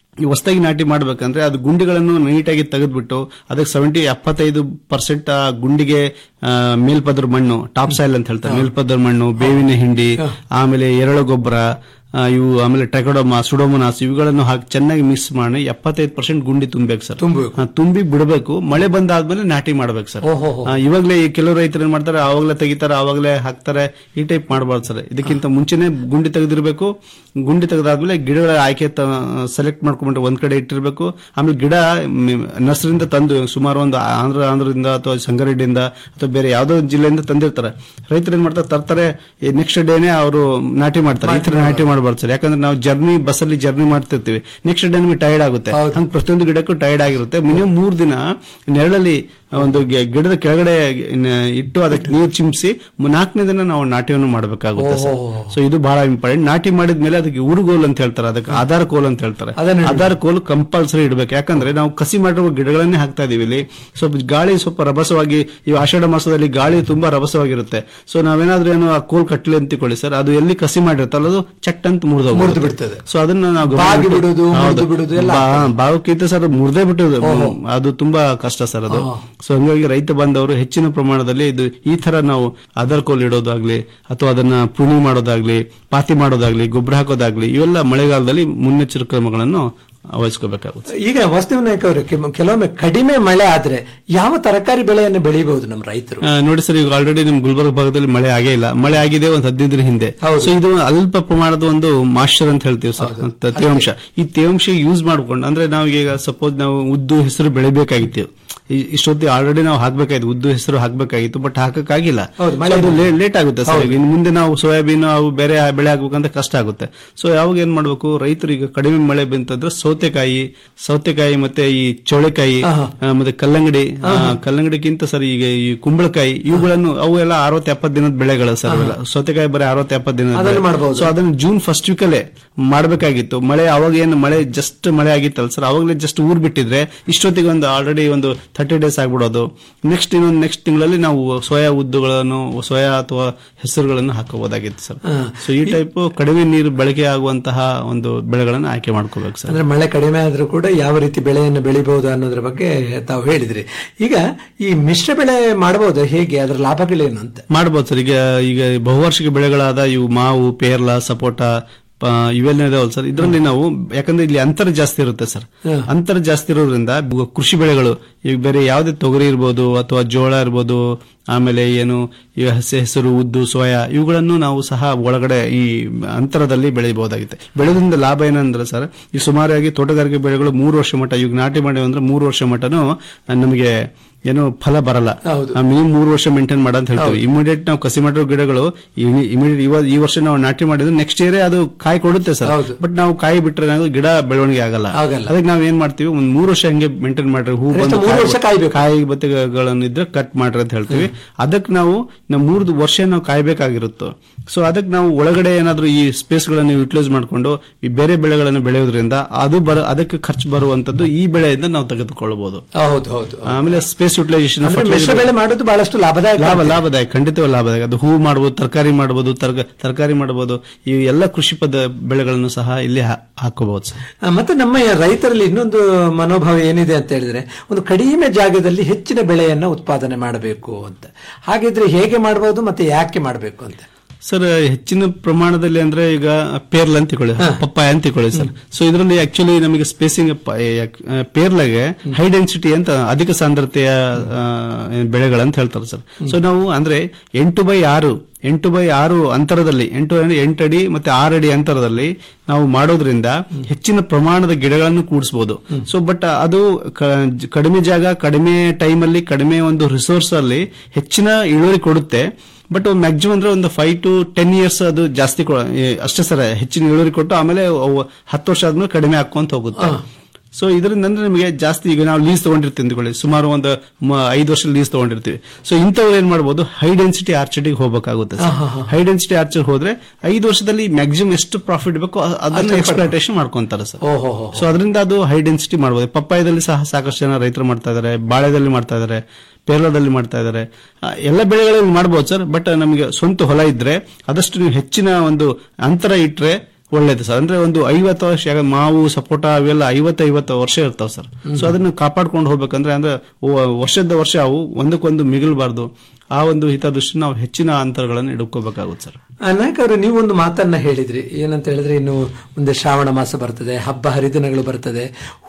ಈ ಹೊಸದಾಗಿ ನಾಟಿ ಮಾಡ್ಬೇಕಂದ್ರೆ ಅದು ಗುಂಡಿಗಳನ್ನು ನೀಟಾಗಿ ತೆಗೆದ್ಬಿಟ್ಟು ಅದಕ್ಕೆ ಸೆವೆಂಟಿ ಎಪ್ಪತ್ತೈದು ಪರ್ಸೆಂಟ್ ಆ ಗುಂಡಿಗೆ ಆ, ಮೇಲ್ಪದ್ರ ಮಣ್ಣು ಟಾಪ್ ಸಾಯಿಲ್ ಅಂತ ಹೇಳ್ತಾರೆ ಮೇಲ್ಪದ್ರ ಮಣ್ಣು ಬೇವಿನ ಹಿಂಡಿ ಆಮೇಲೆ ಎರೆಳು ಗೊಬ್ಬರ ಆ, ಇವು ಆಮೇಲೆ ಟೆಕಡೋಮಾ ಸುಡೋಮೋನಾಸ್ ಇವುಗಳನ್ನು ಹಾಕಿ ಚೆನ್ನಾಗಿ ಮಿಕ್ಸ್ ಮಾಡಿ ಎಪ್ಪತ್ತೈದು ಪರ್ಸೆಂಟ್ ಗುಂಡಿ ತುಂಬಬೇಕು ಸರ್ ಆ, ತುಂಬಿ ಬಿಡಬೇಕು ಮಳೆ ಬಂದಾದ್ಮೇಲೆ ನಾಟಿ ಮಾಡ್ಬೇಕು ಸರ್ ಆ, ಇವಾಗ್ಲೇ ಈ ಕೆಲವು ರೈತರು ಏನ್ ಮಾಡ್ತಾರೆ ಆವಾಗಲೇ ತೆಗಿತಾರೆ ಆವಾಗಲೇ ಹಾಕ್ತಾರೆ ಈ ಟೈಪ್ ಮಾಡಬಾರ್ದು ಸರ್ ಇದಕ್ಕಿಂತ ಮುಂಚೆನೆ ಗುಂಡಿ ತೆಗೆದಿರ್ಬೇಕು ಗುಂಡಿ ತೆಗೆದಾದ್ಮೇಲೆ ಗಿಡಗಳ ಆಯ್ಕೆ ಸೆಲೆಕ್ಟ್ ಮಾಡ್ಕೊಂಡ್ಬಿಟ್ಟು ಒಂದ್ ಕಡೆ ಇಟ್ಟಿರ್ಬೇಕು ಆಮೇಲೆ ಗಿಡ ನರ್ಸರಿಂದ ತಂದು ಸುಮಾರು ಒಂದು ಆಂಧ್ರ ಆಂಧ್ರದಿಂದ ಅಥವಾ ಸಂಗಾರೆಡ್ಡಿಯಿಂದ ಅಥವಾ ಬೇರೆ ಯಾವ್ದೋ ಒಂದ್ ಜಿಲ್ಲೆಯಿಂದ ತಂದಿರ್ತಾರೆ ರೈತರು ಏನ್ ಮಾಡ್ತಾರೆ ತರ್ತಾರೆ ನೆಕ್ಸ್ಟ್ ಡೇನೆ ಅವರು ನಾಟಿ ಮಾಡ್ತಾರೆ ಈ ತರ ನಾಟಿ ಮಾಡಬಾರ್ದು ಸರ್ ಯಾಕಂದ್ರೆ ನಾವು ಜರ್ನಿ ಬಸ್ಸಲ್ಲಿ ಜರ್ನಿ ಮಾಡ್ತಿರ್ತೀವಿ ನೆಕ್ಸ್ಟ್ ಡೇ ನಮಗೆ ಟೈರ್ಡ್ ಆಗುತ್ತೆ ಹಂಗೆ ಪ್ರತಿಯೊಂದು ಗಿಡಕ್ಕೂ ಟೈರ್ಡ್ ಆಗಿರುತ್ತೆ ಮಿನಿಮಮ್ ಮೂರ್ ದಿನ ನೆರಳಲ್ಲಿ ಒಂದು ಗಿ- ಗಿಡದ ಕೆಳಗಡೆ ಇನ್ನ ಇಟ್ಟು ಅದಕ್ಕೆ ನೀರು ಚಿಮ್ಸಿ ನಾಲ್ಕನೇ ದಿನ ನಾವು ನಾಟ್ಯವನ್ನು ಮಾಡಬೇಕಾಗುತ್ತೆ ಸರ್ ಸೊ ಇದು ಬಹಳ ಇಂಪಾರ್ಟೆಂಟ್ ನಾಟಿ ಮಾಡಿದ್ಮೇಲೆ ಅದಕ್ಕೆ ಉರುಗೋಲ್ ಅಂತ ಹೇಳ್ತಾರೆ ಅದಕ್ಕೆ ಆಧಾರ ಕೋಲ್ ಅಂತ ಹೇಳ್ತಾರೆ ಆಧಾರ ಕೋಲ್ ಕಂಪಲ್ಸರಿ ಇಡಬೇಕು ಯಾಕಂದ್ರೆ ನಾವು ಕಸಿ ಮಾಡಿರುವ ಗಿಡಗಳನ್ನೇ ಹಾಕ್ತಾ ಇದೀವಿ ಇಲ್ಲಿ ಸ್ವಲ್ಪ ಗಾಳಿ ಸ್ವಲ್ಪ ರಭಸವಾಗಿ ಈ ಆಷಾಢ ಮಾಸದಲ್ಲಿ ಗಾಳಿ ತುಂಬಾ ರಭಸವಾಗಿರುತ್ತೆ ಸೊ ನಾವೇನಾದ್ರೂ ಏನೋ ಆ ಕೋಲ್ ಕಟ್ಟಲಿ ಅಂತ ತಿಳ್ಕೊಳ್ಳಿ ಸರ್ ಅದು ಎಲ್ಲಿ ಕಸಿ ಮಾಡಿರುತ್ತಲ್ಲ ಅದು ಚಟ್ ಅಂತ ಮುರಿದು ಮುರ್ದು ಬಿಡ್ತದೆ. ಸೊ ಅದನ್ನ ನಾವು ಗಮನ ಬಾಗಿ ಇಟ್ಟು- ಬಿಡುದು, ಹೌದು. ಮುರ್ದು ಬಿಡುದು ಎಲ್ಲ ಬಾ- ಬಾವುಕ್ಕಿಂತ ಸರ್ ಮುರ್ದೇ ಬಿಟ್ಟದು ಅದು ತುಂಬಾ ಕಷ್ಟ ಸರ್ ಅದು ಸೊ ಹಂಗಾಗಿ ರೈತ ಬಾಂಧವರು ಹೆಚ್ಚಿನ ಪ್ರಮಾಣದಲ್ಲಿ ಇದು ಈ ತರ ನಾವು ಅದರ್ ಕೋಲ್ ಇಡೋದಾಗ್ಲಿ ಅಥವಾ ಅದನ್ನ ಪುಣಿ ಮಾಡೋದಾಗ್ಲಿ ಪಾತಿ ಮಾಡೋದಾಗ್ಲಿ ಗೊಬ್ಬರ ಹಾಕೋದಾಗ್ಲಿ ಇವೆಲ್ಲ ಮಳೆಗಾಲದಲ್ಲಿ ಮುನ್ನೆಚ್ಚರಿಕೆ ಕ್ರಮಗಳನ್ನು ವಹಿಸ್ಕೋಬೇಕಾಗುತ್ತೆ ಈಗ ವಾಸ್ತವ ನಾಯಕ್ ಅವರು ಕೆಲವೊಮ್ಮೆ ಕಡಿಮೆ ಮಳೆ ಆದ್ರೆ ಯಾವ ತರಕಾರಿ ಬೆಳೆಯನ್ನು ಬೆಳೆಯಬಹುದು ನಮ್ಮ ರೈತರು ಆ, ನೋಡಿ ಸರ್ ಈಗ ಆಲ್ರೆಡಿ ನಿಮ್ ಗುಲ್ಬರ್ಗ ಭಾಗದಲ್ಲಿ ಮಳೆ ಆಗೇ ಇಲ್ಲ ಮಳೆ ಆಗಿದೆ ಒಂದು ಹದಿನೈದು ದಿನ ಹಿಂದೆ ಸೊ ಇದು ಅಲ್ಪ ಪ್ರಮಾಣದ ಒಂದು ಮಾಶ್ಚರ್ ಅಂತ ಹೇಳ್ತೀವಿ ಸರ್ ಅಂತ ತೇವಾಂಶ ಈ ತೇವಾಂಶ ಯೂಸ್ ಮಾಡ್ಕೊಂಡು ಅಂದ್ರೆ ನಾವು ಈಗ ಸಪೋಸ್ ನಾವು ಉದ್ದು ಹೆಸರು ಬೆಳಿಬೇಕಾಗಿತ್ತು ಈ- ಇಷ್ಟೊತ್ತಿ ಆಲ್ರೆಡಿ ನಾವು ಹಾಕ್ಬೇಕಾಗಿತ್ತು ಉದ್ದು ಹೆಸರು ಹಾಕ್ಬೇಕಾಗಿತ್ತು ಬಟ್ ಹಾಕಕ್ಕಾಗಿಲ್ಲ ಹೌದು, So ಅದು ಲೇಟ್ ಆಗುತ್ತೆ ಸರ್ ಇನ್ನು ಮುಂದೆ ನಾವು ಸೋಯಾಬೀನ್ ಅವು ಬೇರೆ ಬೆಳೆ ಹಾಕ್ಬೇಕಂತ ಕಷ್ಟ ಆಗುತ್ತೆ ಸೊ ಯಾವಾಗ ಏನ್ ಮಾಡ್ಬೇಕು ರೈತರು ಈಗ ಕಡಿಮೆ ಮಳೆ ಬಂತಂದ್ರೆ ಸೌತೆಕಾಯಿ ಸೌತೆಕಾಯಿ ಮತ್ತೆ ಈ ಚೌಳೆಕಾಯಿ ಆ, ಮತ್ತೆ ಕಲ್ಲಂಗಡಿ ಆ, ಕಲ್ಲಂಗಡಿಗಿಂತ ಸರ್ ಈಗ ಈ ಕುಂಬಳಕಾಯಿ ಇವುಗಳನ್ನು ಅವು ಎಲ್ಲ ಅರವತ್ತು ಎಪ್ಪತ್ತು ದಿನದ ಬೆಳೆಗಳು ಸರ್ ಅವೆಲ್ಲ ಸೌತೆಕಾಯಿ ಬರೀ ಅರವತ್ತು ಎಪ್ಪತ್ತು ದಿನ ಅದನ್ನು ಮಾಡ್ಬೋದು. ಸೊ ಅದನ್ನ ಜೂನ್ ಫಸ್ಟ್ ವೀಕ್ ಅಲ್ಲೇ ಮಾಡಬೇಕಾಗಿತ್ತು ಮಳೆ ಅವಾಗ ಏನು ಮಳೆ ಜಸ್ಟ್ ಮಳೆ ಆಗಿತ್ತಲ್ಲ ಸರ್ ಅವಾಗಲೇ ಜಸ್ಟ್ ಊರ್ ಬಿಟ್ಟಿದ್ರೆ ಇಷ್ಟೊತ್ತಿಗೆ ಒಂದು ಆಲ್ರೆಡಿ ಒಂದು ಥರ್ಟಿ ಡೇಸ್ ಆಗ್ಬಿಡೋದು ನೆಕ್ಸ್ಟ್ ಇನ್ನೊಂದು ನೆಕ್ಸ್ಟ್ ತಿಂಗಳಲ್ಲಿ ನಾವು ಸೋಯಾ ಉದ್ದುಗಳನ್ನು ಸೋಯಾ ಅಥವಾ ಹೆಸರುಗಳನ್ನು ಹಾಕಬಹುದಾಗಿತ್ತು ಸರ್ ಸೊ ಈ ಟೈಪ್ ಕಡಿಮೆ ನೀರು ಬಳಕೆ ಆಗುವಂತಹ ಒಂದು ಬೆಳೆಗಳನ್ನು ಆಯ್ಕೆ ಮಾಡ್ಕೋಬೇಕು ಸರ್ ಅಂದ್ರೆ ಮಳೆ ಕಡಿಮೆ ಆದ್ರೂ ಕೂಡ ಯಾವ ರೀತಿ ಬೆಳೆಯನ್ನು ಬೆಳಿಬಹುದು ಅನ್ನೋದ್ರ ಬಗ್ಗೆ ತಾವು ಹೇಳಿದ್ರಿ ಈಗ ಈ ಮಿಶ್ರ ಬೆಳೆ ಮಾಡಬಹುದು ಹೇಗೆ ಅದರ ಲಾಭಗಳೇನು ಅಂತ ಮಾಡ್ಬೋದು ಸರ್ ಈಗ ಈಗ ಬಹುವಾರ್ಷಿಕ ಬೆಳೆಗಳಾದ ಇವು ಮಾವು ಪೇರ್ಲ ಸಪೋಟ ಪ- ಇವೆಲ್ಲ ಇದಾವಲ್ಲ ಸರ್ ಇದರಲ್ಲಿ ನಾವು ಯಾಕಂದ್ರೆ ಇಲ್ಲಿ ಅಂತರ ಜಾಸ್ತಿ ಇರುತ್ತೆ ಸರ್ ಅಂತರ ಜಾಸ್ತಿ ಇರೋದ್ರಿಂದ ಬ- ಕೃಷಿ ಬೆಳೆಗಳು ಈಗ ಬೇರೆ ಯಾವುದೇ ತೊಗರಿ ಇರ್ಬೋದು ಅಥವಾ ಜೋಳ ಇರ್ಬೋದು ಆಮೇಲೆ ಏನು ಈ ಹಸಿ ಹೆಸರು ಉದ್ದು ಸೋಯಾ ಇವುಗಳನ್ನು ನಾವು ಸಹ ಒಳಗಡೆ ಈ ಅಂತರದಲ್ಲಿ ಬೆಳೆಯಬಹುದಾಗುತ್ತೆ ಬೆಳೆದ್ರಿಂದ ಲಾಭ ಏನಂದ್ರೆ ಸರ್ ಈ ಸುಮಾರಾಗಿ ತೋಟಗಾರಿಕೆ ಬೆಳೆಗಳು ಮೂರು ವರ್ಷ ಮಟ್ಟ ಈಗ ನಾಟಿ ಮಾಡಿ ಅಂದ್ರೆ ಮೂರು ವರ್ಷ ಮಟ್ಟನು ನಮಗೆ ಏನು ಫಲ ಬರಲ್ಲ ಮಿನಿಮಮ್ ಮೂರು ವರ್ಷ ಮೇಂಟೈನ್ ಮಾಡ ಅಂತ ಹೇಳ್ತೀವಿ ಇಮಿಡಿಯೇಟ್ ನಾವು ಕಸಿ ಮಾಡಿರೋ ಗಿಡಗಳು ಇಮಿಡಿಯೇಟ್ ಇವಾಗ ಈ ವರ್ಷ ನಾವು ನಾಟಿ ಮಾಡಿದ್ರೆ ನೆಕ್ಸ್ಟ್ ಇಯರ್ ಅದು ಕಾಯಿ ಕೊಡುತ್ತೆ ಸರ್ ಬಟ್ ನಾವು ಕಾಯಿ ಬಿಟ್ರೆ ಏನಾದ್ರು ಗಿಡ ಬೆಳವಣಿಗೆ ಆಗಲ್ಲ ಆಗಲ್ಲ. ಅದಕ್ಕೆ ನಾವ್ ಏನ್ ಮಾಡ್ತೀವಿ ಒಂದ್ ಮೂರು ವರ್ಷ ಹಂಗೆ ಮೇಂಟೈನ್ ಮಾಡ್ರಿ ಹೂ ಬಂದು ಮೂರು ಕಾಯಿ- ವರ್ಷ ಕಾಯ್ಬೇಕು. ಕಾಯಿ ಬತ್ತೆಗಳನ್ನು ಇದ್ರೆ ಕಟ್ ಮಾಡ್ರಿ ಅಂತ ಹೇಳ್ತೀವಿ ಅದಕ್ಕೆ ನಾವು ನಾವು ಮೂರು ವರ್ಷ ನಾವು ಕಾಯ್ಬೇಕಾಗಿರುತ್ತೆ ಸೊ ಅದಕ್ಕೆ ನಾವು ಒಳಗಡೆ ಏನಾದ್ರೂ ಈ ಸ್ಪೇಸ್ ಗಳನ್ನು ಯುಟಿಲೈಸ್ ಮಾಡ್ಕೊಂಡು ಈ ಬೇರೆ ಬೆಳೆಗಳನ್ನು ಬೆಳೆಯೋದ್ರಿಂದ ಅದು ಬರ ಅದಕ್ಕೆ ಖರ್ಚು ಬರುವಂತದ್ದು ಈ ಬೆಳೆಯಿಂದ ನಾವು ತೆಗೆದುಕೊಳ್ಳಬಹುದು ಹೌದು ಹೌದು ಆಮೇಲೆ ಸ್ಪೇಸ್ ಯುಟಿಲೈಸೇಷನ್ ಅಂದ್ರೆ ಮಿಶ್ರ ಬೆಳೆ ಮಾಡೋದು ಬಹಳಷ್ಟು ಲಾಭದಾಯಕ ಲಾಭ ಲಾಭದಾಯಕ ಖಂಡಿತವಾಗಿ ಲಾಭದಾಯಕ ಅದು ಹೂ ಮಾಡಬಹುದು ತರಕಾರಿ ಮಾಡಬಹುದು ತರಕಾರಿ ಮಾಡಬಹುದು ಈ ಎಲ್ಲ ಕೃಷಿ ಪದ ಬೆಳೆಗಳನ್ನು ಸಹ ಇಲ್ಲಿ ಹಾ- ಹಾಕೋಬಹುದು ಸರ್ ಆ, ಮತ್ತೆ ನಮ್ಮ ರೈತರಲ್ಲಿ ಇನ್ನೊಂದು ಮನೋಭಾವ ಏನಿದೆ ಅಂತ ಹೇಳಿದ್ರೆ ಒಂದು ಕಡಿಮೆ ಜಾಗದಲ್ಲಿ ಹೆಚ್ಚಿನ ಬೆಳೆಯನ್ನ ಉತ್ಪಾದನೆ ಮಾಡಬೇಕು ಅಂತ ಹಾಗಿದ್ರೆ ಹೇಗೆ ಮಾಡಬಹುದು ಮತ್ತೆ ಯಾಕೆ ಮಾಡಬೇಕು ಅಂತ ಸರ್ ಹೆಚ್ಚಿನ ಪ್ರಮಾಣದಲ್ಲಿ ಅಂದ್ರೆ ಈಗ ಪೇರ್ಲ ಅಂತ ತಿಳ್ಕೊಳ್ಳಿ ಪಪ್ಪಾಯ ಅಂತ ತಿಳ್ಕೊಳ್ಳಿ ಸರ್ ಸೊ ಇದರಲ್ಲಿ ಆಕ್ಚುಲಿ ನಮಗೆ ಸ್ಪೇಸಿಂಗ್ ಪೇರ್ಲಾಗೆ ಹೈ ಡೆನ್ಸಿಟಿ ಅಂತ ಅಧಿಕ ಸಾಂದ್ರತೆಯ ಆ, ಬೆಳೆಗಳಂತ ಹೇಳ್ತಾರೆ ಸರ್ ಸೊ ನಾವು ಅಂದ್ರೆ ಎಂಟು ಬೈ ಆರು ಎಂಟು ಬೈ ಆರು ಅಂತರದಲ್ಲಿ ಎಂಟು ಅಂದ್ರೆ ಎಂಟು ಅಡಿ ಮತ್ತೆ ಆರು ಅಡಿ ಅಂತರದಲ್ಲಿ ನಾವು ಮಾಡೋದ್ರಿಂದ ಹೆಚ್ಚಿನ ಪ್ರಮಾಣದ ಗಿಡಗಳನ್ನು ಕೂಡಿಸಬಹುದು ಸೊ ಬಟ್ ಅದು ಕ- ಕಡಿಮೆ ಜಾಗ ಕಡಿಮೆ ಟೈಮ್ ಅಲ್ಲಿ ಕಡಿಮೆ ಒಂದು ರಿಸೋರ್ಸ್ ಅಲ್ಲಿ ಹೆಚ್ಚಿನ ಇಳುವರಿ ಕೊಡುತ್ತೆ ಬಟ್ ಮ್ಯಾಕ್ಸಿಮಮ್ ಅಂದ್ರೆ ಒಂದು ಫೈವ್ ಟು ಟೆನ್ ಇಯರ್ಸ್ ಅದು ಜಾಸ್ತಿ ಕೊ- ಏ, ಅಷ್ಟೇ ಸರ್ ಹೆಚ್ಚಿನ ಇಳುವರಿ ಕೊಟ್ಟು ಆಮೇಲೆ ಅವು ಹತ್ತು ವರ್ಷ ಆದ್ಮೇಲೆ ಕಡಿಮೆ ಹಾಕೊಂತ ಹೋಗುತ್ತೆ ಸೊ ಇದರಿಂದ ಅಂದ್ರೆ ನಿಮಗೆ ಜಾಸ್ತಿ ಈಗ ನಾವು ಲೀಸ್ ತಗೊಂಡಿರ್ತೀವಿ ಅಂದ್ಕೊಳ್ಳಿ ಸುಮಾರು ಒಂದು ಮ- ಐದು ವರ್ಷ ಲೀಸ್ ತಗೊಂಡಿರ್ತೀವಿ ಸೊ ಇಂಥವ್ರು ಏನ್ ಮಾಡಬಹುದು ಹೈ ಡೆನ್ಸಿಟಿ ಆರ್ಚರ್ಡಿಗೆ ಹೋಗಬೇಕಾಗುತ್ತೆ ಹೈ ಡೆನ್ಸಿಟಿ ಆರ್ಚರ್ ಹೋದ್ರೆ ಐದು ವರ್ಷದಲ್ಲಿ ಮ್ಯಾಕ್ಸಿಮಮ್ ಎಷ್ಟು ಪ್ರಾಫಿಟ್ ಬೇಕೋ ಅ- ಅದನ್ನ ಎಕ್ಸ್ಪ್ಲಾಟೇಷನ್ ಮಾಡ್ಕೊಂತಾರೆ ಸರ್ ಓಹೋ ಸೊ ಅದರಿಂದ ಅದು ಹೈ ಡೆನ್ಸಿಟಿ ಮಾಡಬಹುದು ಪಪ್ಪಾಯದಲ್ಲಿ ಸಹ ಸಾಕಷ್ಟು ಜನ ರೈತರು ಮಾಡ್ತಾ ಇದಾರೆ ಬಾಳೆದಲ್ಲಿ ಮಾಡ್ತಾ ಇದಾರೆ ಪೇರ್ಲದಲ್ಲಿ ಮಾಡ್ತಾ ಇದಾರೆ ಆ, ಎಲ್ಲ ಬೆಳೆಗಳಲ್ಲಿ ಮಾಡಬಹುದು ಸರ್ ಬಟ್ ನಮಗೆ ಸ್ವಂತ ಹೊಲ ಇದ್ರೆ ಆದಷ್ಟು ನೀವು ಹೆಚ್ಚಿನ ಒಂದು ಅಂತರ ಇಟ್ರೆ ಒಳ್ಳೇದು ಸರ್ ಅಂದ್ರೆ ಒಂದು ಐವತ್ತು ವರ್ಷ ಯಾಕಂದ್ರೆ ಮಾವು ಸಪೋಟ ಅವೆಲ್ಲ ಐವತ್ತು ಐವತ್ತು ವರ್ಷ ಇರ್ತಾವ ಸರ್ ಸೊ ಅದನ್ನ ಕಾಪಾಡ್ಕೊಂಡು ಹೋಗ್ಬೇಕಂದ್ರೆ ಅಂದ್ರೆ ವ- ವರ್ಷದ ವರ್ಷ ಅವು ಒಂದಕ್ಕೊಂದು ಮಿಗಲ್ಬಾರ್ದು ಆ ಒಂದು ಹಿತದೃಷ್ಟಿ ನಾವು ಹೆಚ್ಚಿನ ಅಂತರಗಳನ್ನು ಇಡ್ಕೋಬೇಕಾಗುತ್ತೆ ಸರ್ ನಾಯಕ್ ಅವರು ನೀವು ಒಂದು ಮಾತನ್ನ ಹೇಳಿದ್ರಿ ಏನಂತ ಹೇಳಿದ್ರೆ ಇನ್ನು ಮುಂದೆ ಶ್ರಾವಣ ಮಾಸ ಬರ್ತದೆ ಹಬ್ಬ ಹರಿದಿನಗಳು ಬರ್ತದೆ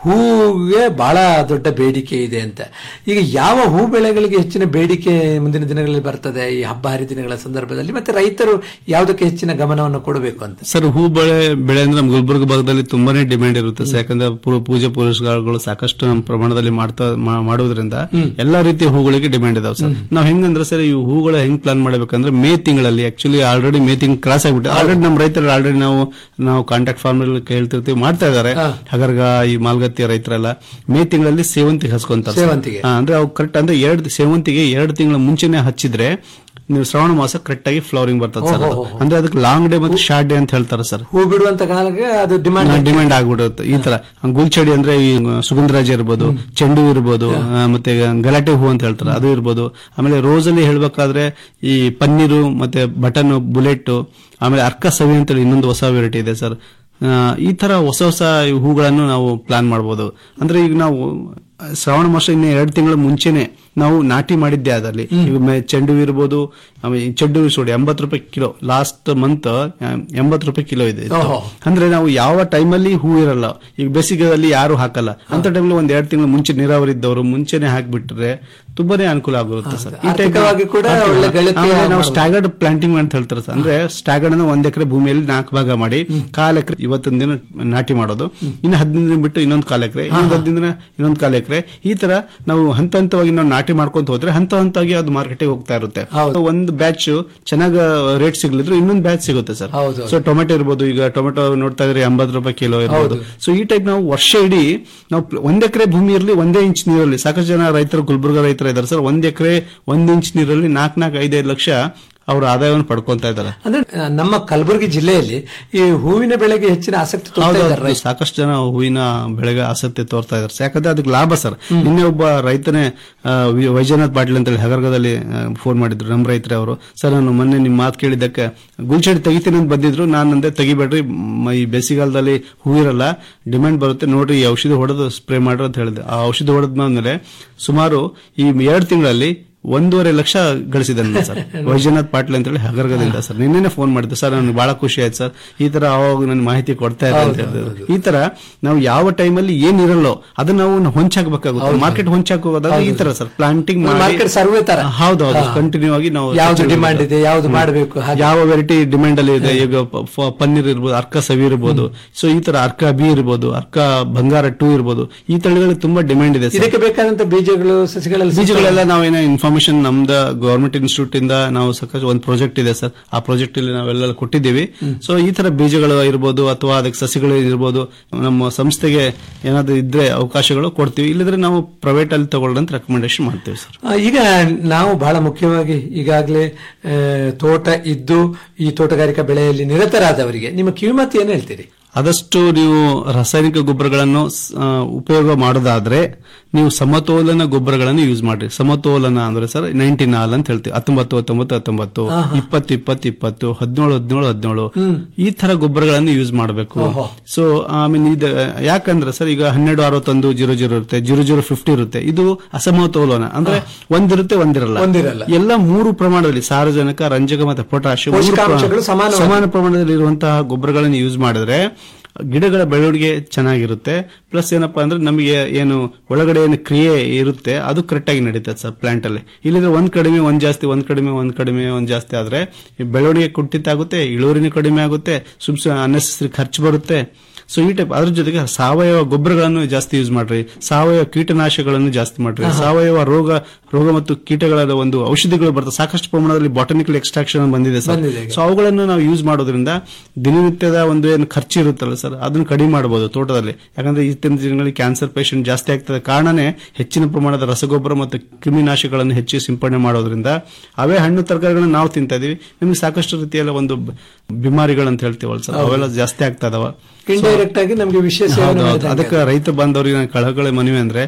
ಹೂವಿಗೆ ಬಹಳ ದೊಡ್ಡ ಬೇಡಿಕೆ ಇದೆ ಅಂತ ಈಗ ಯಾವ ಹೂ ಬೆಳೆಗಳಿಗೆ ಹೆಚ್ಚಿನ ಬೇಡಿಕೆ ಮುಂದಿನ ದಿನಗಳಲ್ಲಿ ಬರ್ತದೆ ಈ ಹಬ್ಬ ಹರಿದಿನಗಳ ಸಂದರ್ಭದಲ್ಲಿ ಮತ್ತೆ ರೈತರು ಯಾವುದಕ್ಕೆ ಹೆಚ್ಚಿನ ಗಮನವನ್ನು ಕೊಡಬೇಕು ಅಂತ ಸರ್ ಹೂ ಬೆಳೆ ಬೆಳೆ ಅಂದ್ರೆ ನಮ್ಮ ಗುಲ್ಬರ್ಗ ಭಾಗದಲ್ಲಿ ತುಂಬಾನೇ ಡಿಮ್ಯಾಂಡ್ ಇರುತ್ತೆ ಸರ್ ಯಾಕಂದ್ರೆ ಪೂ- ಪೂಜೆ ಪುರಸ್ಕಾರಗಳು ಸಾಕಷ್ಟು ನಮ್ಮ ಪ್ರಮಾಣದಲ್ಲಿ ಮಾಡ್ತಾ ಮಾ- ಮಾಡೋದ್ರಿಂದ ಎಲ್ಲಾ ರೀತಿಯ ಹೂಗಳಿಗೆ ಡಿಮ್ಯಾಂಡ್ ಇದಾವೆ ಸರ್ ನಾವ್ ಹೆಂಗಂದ್ರೆ ಸರ್ ಈ ಹೂಗಳ ಹೆಂಗ್ ಪ್ಲಾನ್ ಮಾಡ್ಬೇಕಂದ್ರೆ ಮೇ ತಿಂಗಳಲ್ಲಿ ಆಕ್ಚುಲಿ ಆಲ್ರೆಡಿ ಮೇ ತಿಂಗ್ ಕ್ರಾಸ್ ಆಗ್ಬಿಟ್ಟು ಆಲ್ರೆಡಿ ನಮ್ಮ ರೈತರು ಆಲ್ರೆಡಿ ನಾವು ನಾವು ಕಾಂಟ್ಯಾಕ್ಟ್ ಫಾರ್ಮ್ ಕೇಳ್ತಿರ್ತೀವಿ ಮಾಡ್ತಾ ಇದಾರೆ ಹಗರ್ಗ ಈ ಮಾಲ್ಗತ್ತಿ ರೈತರೆಲ್ಲ ಮೇ ತಿಂಗಳಲ್ಲಿ ಸೇವಂತಿಗೆ ಹಚ್ಕೊಂತಾರೆ ಸರ್. ಸೇವಂತಿಗೆ. ಹಾ, ಅಂದ್ರೆ ಅವು ಕರೆಕ್ಟ್ ಅಂದ್ರೆ ಎರಡು ಸೇವಂತಿಗೆ ಎರಡು ತಿಂಗಳ ಮುಂಚೆನೆ ಹಚ್ಚಿದ್ರೆ ನೀವು ಶ್ರಾವಣ ಮಾಸ ಕರೆಕ್ಟ್ ಆಗಿ ಫ್ಲವರಿಂಗ್ ಬರ್ತದೆ ಸರ್ ಅದು. ಅಂದ್ರೆ ಅದಕ್ಕೆ ಲಾಂಗ್ ಡೇ ಮತ್ತು ಶಾರ್ಟ್ ಡೇ ಅಂತ ಹೇಳ್ತಾರೆ ಸರ್ ಹೂ ಬಿಡುವಂತ ಕಾಲಕ್ಕೆ ಅದು ಡಿಮಾಂಡ್ ಡಿಮ್ಯಾಂಡ್ ಆಗ್ಬಿಡುತ್ತೆ ಈ ತರ ಗುಲ್ಚೆಡಿ ಅಂದ್ರೆ ಈ ಸುಗಂಧರಾಜ ಇರ್ಬೋದು ಚೆಂಡು ಇರ್ಬೋದು ಆ, ಮತ್ತೆ ಗಲಾಟೆ ಹೂ ಅಂತ ಹೇಳ್ತಾರೆ ಅದು ಇರ್ಬೋದು ಆಮೇಲೆ ರೋಸ್ ಅಲ್ಲಿ ಹೇಳ್ಬೇಕಾದ್ರೆ ಈ ಪನ್ನೀರು ಮತ್ತೆ ಬಟನ್ ಬುಲೆಟ್ ಆಮೇಲೆ ಅರ್ಕ ಸವಿ ಅಂತೇಳಿ ಇನ್ನೊಂದು ಹೊಸ ವೆರೈಟಿ ಇದೆ ಸರ್ ಆ, ಈ ತರ ಹೊಸ ಹೊಸ ಹೂಗಳನ್ನು ನಾವು ಪ್ಲಾನ್ ಮಾಡಬಹುದು ಅಂದ್ರೆ ಈಗ ನಾವು ಶ್ರಾವಣ ಮಾಸ ಇನ್ನು ಎರಡು ತಿಂಗಳ ಮುಂಚೆನೆ ನಾವು ನಾಟಿ ಮಾಡಿದ್ದೆ ಅದಲ್ಲಿ ಈಗ ಮೆ- ಚೆಂಡು ಹೂ ಇರ್ಬೋದು ಆಮೇಲೆ ಈ ಚೆಂಡು ಹೂ ನೋಡಿ ಎಂಬತ್ತು ರೂಪಾಯಿ ಕಿಲೋ ಲಾಸ್ಟ್ ಮಂತ್ ಎಂಬತ್ತು ರೂಪಾಯಿ ಕಿಲೋ ಇದೆ ಇತ್ತು. ಓಹೋ. ಅಂದ್ರೆ ನಾವು ಯಾವ ಟೈಮಲ್ಲಿ ಹೂ ಇರಲ್ಲ ಈಗ ಬೇಸಿಗೆದಲ್ಲಿ ಯಾರು ಹಾಕಲ್ಲ ಅಂತ ಟೈಮಲ್ಲಿ ಒಂದ್ ಎರಡು ತಿಂಗಳು ಮುಂಚೆ ನೀರಾವರಿ ಇದ್ದವರು ಮುಂಚೆನೆ ಹಾಕ್ಬಿಟ್ರೆ ತುಂಬಾನೇ ಅನುಕೂಲ ಆಗಿರುತ್ತೆ ಸರ್ ಈ type ಆರ್ಥಿಕವಾಗಿ ಕೂಡ ಆರ್ಥಿಕ- ಒಳ್ಳೆ ಗಳಿಕೆ ಆಮೇಲೆ ನಾವು ಮಾಡ್ಬೋದು. ಸ್ಟ್ಯಾಗರ್ಡ್ ಪ್ಲಾಂಟಿಂಗ್ ಅಂತ ಹೇಳ್ತಾರೆ ಸರ್ ಅಂದ್ರೆ ಸ್ಟ್ಯಾಗರ್ಡ್ ಅನ್ನು ಒಂದ್ ಎಕರೆ ಭೂಮಿಯಲ್ಲಿ ನಾಲ್ಕು ಭಾಗ ಮಾಡಿ ಕಾಲ್ ಎಕರೆ ಇವತ್ತಿನ ದಿನ ನಾಟಿ ಮಾಡೋದು ಇನ್ನು ಹದಿನೈದು ದಿನ ಬಿಟ್ಟು ಇನ್ನೊಂದು ಕಾಲ್ ಎಕರೆ ಇನ್ನೊಂದು ಹದಿನೈದು ದಿನ ಇನ್ನೊಂದು ಕಾಲ್ ಎಕರೆ ಈ ತರ ನಾವು ಹಂತ ಹಂತವಾಗಿ ನಾವು ನಾಟಿ ಮಾಡ್ಕೊಂತ ಹೋದ್ರೆ ಹಂತ ಹಂತವಾಗಿ ಅದು ಮಾರ್ಕೆಟ್ಗೆ ಹೋಗ್ತಾ ಇರುತ್ತೆ ಹೌದು. ಒಂದು ಬ್ಯಾಚ್ ಚೆನ್ನಾಗ ರೇಟ್ ಸಿಗ್ಲಿದ್ರು ಇನ್ನೊಂದು ಬ್ಯಾಚ್ ಸಿಗುತ್ತೆ ಸರ್ ಹೌದು. ಸೊ ಟೊಮೆಟೊ ಇರ್ಬೋದು ಈಗ ಟೊಮೆಟೊ ನೋಡ್ತಾ ಇದ್ರೆ ಎಂಬತ್ತು ರೂಪಾಯಿ ಕಿಲೋ ಇರ್ಬೋದು ಸೊ ಈ ಟೈಪ್ ನಾವು ವರ್ಷ ಇಡೀ ನಾವು ಪ್ಲ- ಒಂದ್ ಎಕರೆ ಭೂಮಿ ಇರಲಿ ಒಂದೇ ಇಂಚ್ ನೀರಲ್ಲಿ ಸಾಕಷ್ಟು ಜನ ರೈತರು ಗುಲ್ಬರ್ಗ ರೈತರು ಇದ್ದಾರೆ ಸರ್ ಒಂದ್ ಎಕರೆ ಒಂದ್ ಇಂಚ್ ನೀರಲ್ಲಿ ನಾಲ್ಕು ನಾಲ್ಕು ಐದೈದು ಲಕ್ಷ ಅವ್ರ ಆದಾಯವನ್ನು ಪಡ್ಕೊಂತ ಇದ್ದಾರೆ ಅಂದ್ರೆ ಆ, ನಮ್ಮ ಕಲಬುರಗಿ ಜಿಲ್ಲೆಯಲ್ಲಿ ಈ ಹೂವಿನ ಬೆಳೆಗೆ ಹೆಚ್ಚಿನ ಆಸಕ್ತಿ ತೋರ್ತಾ ಹೌದು, ಇದ್ದಾರೆ ಹೌದು. ರೈತರು. ಸಾಕಷ್ಟು ಜನ ಹೂವಿನ ಬೆಳೆಗೆ ಆಸಕ್ತಿ ತೋರ್ತಾ ಇದ್ದಾರೆ ಯಾಕಂದ್ರೆ ಅದಕ್ಕೆ ಲಾಭ ಸರ್ ನಿನ್ನೆ ಒಬ್ಬ ರೈತನೇ ಆ, ವಿ- ವೈಜನಾಥ್ ಪಾಟೀಲ್ ಅಂತೇಳಿ ಹಗರ್ಗದಲ್ಲಿ ಫೋನ್ ಮಾಡಿದ್ರು ನಮ್ಮ ರೈತರೇ ಅವರು ಸರ್ ನಾನು ಮೊನ್ನೆ ನಿಮ್ ಮಾತು ಕೇಳಿದ್ದಕ್ಕೆ ಗುಲ್ಚೆಡಿ ತೆಗಿತೀನಿ ಅಂತ ಬಂದಿದ್ರು ನಾನು ಅಂದೆ ತೆಗಿಬೇಡ್ರಿ ಮ- ಈ ಬೇಸಿಗೆಗಾಲದಲ್ಲಿ ಹೂವಿರಲ್ಲ ಡಿಮ್ಯಾಂಡ್ ಬರುತ್ತೆ ನೋಡ್ರಿ ಈ ಔಷಧಿ ಹೊಡೆದು ಸ್ಪ್ರೇ ಮಾಡ್ರಿ ಅಂತ ಹೇಳಿದೆ ಆ ಔಷಧಿ ಹೊಡೆದ್ಮೇಲೆ ಸುಮಾರು ಈ ಎರಡು ತಿಂಗಳಲ್ಲಿ ಒಂದೂವರೆ ಲಕ್ಷ ಗಳಿಸಿದ್ದಾನೆ ಸರ್ ವೈಜನಾಥ್ ಪಾಟೀಲ್ ಅಂತೇಳಿ ಹಗರ್ಗದಿಂದ ಸರ್ ನಿನ್ನೆ ಫೋನ್ ಮಾಡಿದ್ದೆ ಸರ್ ನನಗೆ ಬಹಳ ಖುಷಿ ಆಯ್ತು ಸರ್ ಈ ತರ ಅವಾಗ ನನ್ನ ಮಾಹಿತಿ ಕೊಡ್ತಾ ಇದ್ದಾರೆ ಅಂತ ಹೇಳಿದ್ರು ಈ ತರ ನಾವು ಯಾವ ಟೈಮಲ್ಲಿ ಏನಿರಲ್ಲೋ ಅದನ್ನ ನಾವು ಹೊಂಚಾಕಬೇಕಾಗುತ್ತೆ ಮಾರ್ಕೆಟ್ ಹೊಂಚಾಕೋದಾದ್ರೆ ಈ ತರ ಸರ್ ಪ್ಲಾಂಟಿಂಗ್ ಮಾರ್ಕೆಟ್ ಸರ್ವೆ ತರ ಹೌದು ಹೌದು ಕಂಟಿನ್ಯೂ ಆಗಿ ನಾವು ಯಾವ್ದು ಡಿಮಾಂಡ್ ಇದೆ ಯಾವ್ದು ಮಾಡಬೇಕು ಹಾಗೆ ಯಾವ ವೆರೈಟಿ ಡಿಮ್ಯಾಂಡ್ ಅಲ್ಲಿ ಇದೆ ಈಗ ಪ- ಪ- ಪನ್ನೀರ್ ಇರ್ಬೋದು ಅರ್ಕ ಸವಿ ಇರ್ಬೋದು ಸೊ ಈ ತರ ಅರ್ಕ ಬಿ ಇರ್ಬೋದು ಅರ್ಕ ಬಂಗಾರ ಟೂ ಇರ್ಬೋದು ಈ ತಳಿಗಳಿಗೆ ತುಂಬಾ ಡಿಮ್ಯಾಂಡ್ ಇದೆ ಸರ್ ಇದಕ್ಕೆ ಬೇಕಾದಂತ ಬೀಜಗಳು ಸಸಿಗಳೆಲ್ಲ ಬೀಜಗಳೆಲ್ಲ ನಾವೇನೋ ಇನ್ಫಾರ್ಮೇಶನ್ ನಮ್ದ ಗವರ್ಮೆಂಟ್ ಇನ್ಸ್ಟಿಟ್ಯೂಟ್ ಇಂದ ನಾವು ಸಾಕಷ್ಟು ಒಂದು ಪ್ರಾಜೆಕ್ಟ್ ಇದೆ ಸರ್ ಆ ಪ್ರಾಜೆಕ್ಟ್ ಅಲ್ಲಿ ನಾವೆಲ್ಲ ಕೊಟ್ಟಿದ್ದೀವಿ ಸೊ ಈ ತರ ಬೀಜಗಳು ಇರ್ಬೋದು ಅಥವಾ ಅದಕ್ಕೆ ಸಸಿಗಳು ಇರ್ಬೋದು ನಮ್ಮ ಸಂಸ್ಥೆಗೆ ಏನಾದ್ರು ಇದ್ರೆ ಅವಕಾಶಗಳು ಕೊಡ್ತೀವಿ ಇಲ್ಲದ್ರೆ ನಾವು ಪ್ರೈವೇಟ್ ಅಲ್ಲಿ ತಗೊಳ್ಳೋದಂತ ರೆಕಮೆಂಡೇಶನ್ ಮಾಡ್ತೀವಿ ಸರ್ ಆ, ಈಗ ನಾವು ಬಹಳ ಮುಖ್ಯವಾಗಿ ಈಗಾಗಲೇ ಆ, ತೋಟ ಇದ್ದು ಈ ತೋಟಗಾರಿಕಾ ಬೆಳೆಯಲ್ಲಿ ನಿರತರಾದವರಿಗೆ ನಿಮ್ಮ ಕಿವಿಮತ್ತು ಏನ್ ಹೇಳ್ತೀರಿ ಆದಷ್ಟು ನೀವು ರಾಸಾಯನಿಕ ಗೊಬ್ಬರಗಳನ್ನು ಸ್- ಆ, ಉಪಯೋಗ ಮಾಡೋದಾದ್ರೆ ನೀವು ಸಮತೋಲನ ಗೊಬ್ಬರಗಳನ್ನು ಯೂಸ್ ಮಾಡ್ರಿ ಸಮತೋಲನ ಅಂದ್ರೆ ಸರ್ ನೈನ್ಟೀನ್ ಆಲ್ ಅಂತ ಹೇಳ್ತೀವಿ ಹತ್ತೊಂಬತ್ತು ಹತ್ತೊಂಬತ್ತು ಹತ್ತೊಂಬತ್ತು ಇಪ್ಪತ್ತು ಇಪ್ಪತ್ತು ಇಪ್ಪತ್ತು ಹದಿನೇಳು ಹದಿನೇಳು ಹದಿನೇಳು ಈ ತರ ಗೊಬ್ಬರಗಳನ್ನು ಯೂಸ್ ಮಾಡಬೇಕು ಸೊ ಆಮೇಲೆ ಇದು ಯಾಕಂದ್ರೆ ಸರ್ ಈಗ ಹನ್ನೆರಡು ಅರವತ್ತೊಂದು ಜೀರೋ ಜೀರೋ ಇರುತ್ತೆ ಜೀರೋ ಜೀರೋ ಫಿಫ್ಟಿ ಇರುತ್ತೆ ಇದು ಅಸಮತೋಲನ ಅಂದ್ರೆ ಒಂದಿರುತ್ತೆ ಒಂದಿರಲ್ಲ ಒಂದಿರಲ್ಲ. ಎಲ್ಲ ಮೂರು ಪ್ರಮಾಣದಲ್ಲಿ ಸಾರಜನಕ ರಂಜಕ ಮತ್ತೆ ಪೊಟ್ಯಾಷಿಯಂ ಮೂರು ಪೋಷಕಾಂಶಗಳು ಪ್ರಮಾಣ- ಸಮಾನವಾಗಿ. ಸಮಾನ ಪ್ರಮಾಣದಲ್ಲಿ ಇರುವಂತಹ ಗೊಬ್ಬರಗಳನ್ನು ಯೂಸ್ ಮಾಡಿದ್ರೆ ಗಿಡಗಳ ಬೆಳವಣಿಗೆ ಚೆನ್ನಾಗಿರುತ್ತೆ ಪ್ಲಸ್ ಏನಪ್ಪಾ ಅಂದ್ರೆ ನಮಗೆ ಏನು ಒಳಗಡೆ ಏನು ಕ್ರಿಯೆ ಇರುತ್ತೆ ಅದು ಕರೆಕ್ಟ್ ಆಗಿ ನಡೀತದೆ ಸರ್ ಪ್ಲಾಂಟ್ ಅಲ್ಲಿ ಇಲ್ಲಿದ್ರೆ ಒಂದ್ ಕಡಿಮೆ ಒಂದ್ ಜಾಸ್ತಿ ಒಂದ್ ಕಡಿಮೆ ಒಂದ್ ಕಡಿಮೆ ಒಂದ್ ಜಾಸ್ತಿ ಆದ್ರೆ ಈ ಬೆಳವಣಿಗೆ ಕುಂಠಿತ ಆಗುತ್ತೆ ಇಳುವರಿನೂ ಕಡಿಮೆ ಆಗುತ್ತೆ ಸುಮ್ ಅನ್ನೆಸರಿ ಖರ್ಚು ಬರುತ್ತೆ ಸೊ ಈ ಟೈಪ್ ಅದ್ರ ಜೊತೆಗೆ ಸಾವಯವ ಗೊಬ್ಬರಗಳನ್ನು ಜಾಸ್ತಿ ಯೂಸ್ ಮಾಡ್ರಿ ಸಾವಯವ ಕೀಟನಾಶಕಗಳನ್ನು ಜಾಸ್ತಿ ಮಾಡ್ರಿ ಸಾವಯವ ರೋಗ ರೋಗ ಮತ್ತು ಕೀಟಗಳ ಒಂದು ಔಷಧಿಗಳು ಬರ್ತವೆ ಸಾಕಷ್ಟು ಪ್ರಮಾಣದಲ್ಲಿ ಬಾಟನಿಕಲ್ ಎಕ್ಸ್ಟ್ರಾಕ್ಷನ್ ಬಂದಿದೆ ಸರ್ ಬಂದಿದೆ ಈಗ. ಸೊ ಅವುಗಳನ್ನು ನಾವು ಯೂಸ್ ಮಾಡೋದ್ರಿಂದ ದಿನನಿತ್ಯದ ಒಂದು ಏನು ಖರ್ಚು ಇರುತ್ತಲ್ಲ ಸರ್ ಅದನ್ನು ಕಡಿಮೆ ಮಾಡಬಹುದು ತೋಟದಲ್ಲಿ ಯಾಕಂದ್ರೆ ಇತ್ತಿನ ದಿನಗಳಲ್ಲಿ ಕ್ಯಾನ್ಸರ್ ಪೇಷಂಟ್ ಜಾಸ್ತಿ ಆಗ್ತದೆ ಕಾರಣನೇ ಹೆಚ್ಚಿನ ಪ್ರಮಾಣದ ರಸಗೊಬ್ಬರ ಮತ್ತು ಕ್ರಿಮಿನಾಶಕಗಳನ್ನು ಹೆಚ್ಚು ಸಿಂಪಡಣೆ ಮಾಡೋದ್ರಿಂದ ಅವೇ ಹಣ್ಣು ತರಕಾರಿಗಳನ್ನ ನಾವು ತಿಂತಾ ಇದೀವಿ ನಿಮ್ಗೆ ಸಾಕಷ್ಟು ರೀತಿಯಲ್ಲ ಒಂದು ಬ- ಬಿಮಾರಿಗಳಂತ ಹೇಳ್ತೀವಲ್ಲ ಸರ್ ಅವೆಲ್ಲ ಜಾಸ್ತಿ ಆಗ್ತಾ ಇದಾವ ಇಂಡೈರೆಕ್ಟ್ ಆಗಿ ನಮಗೆ ವಿಶೇಷ ಹೌದು, ಹೌದು. ಅದಕ್ಕೆ ರೈತ ಬಾಂಧವರಿಗೆ ನಾನು ಕಳಕಳಿ ಮನವಿ ಅಂದ್ರೆ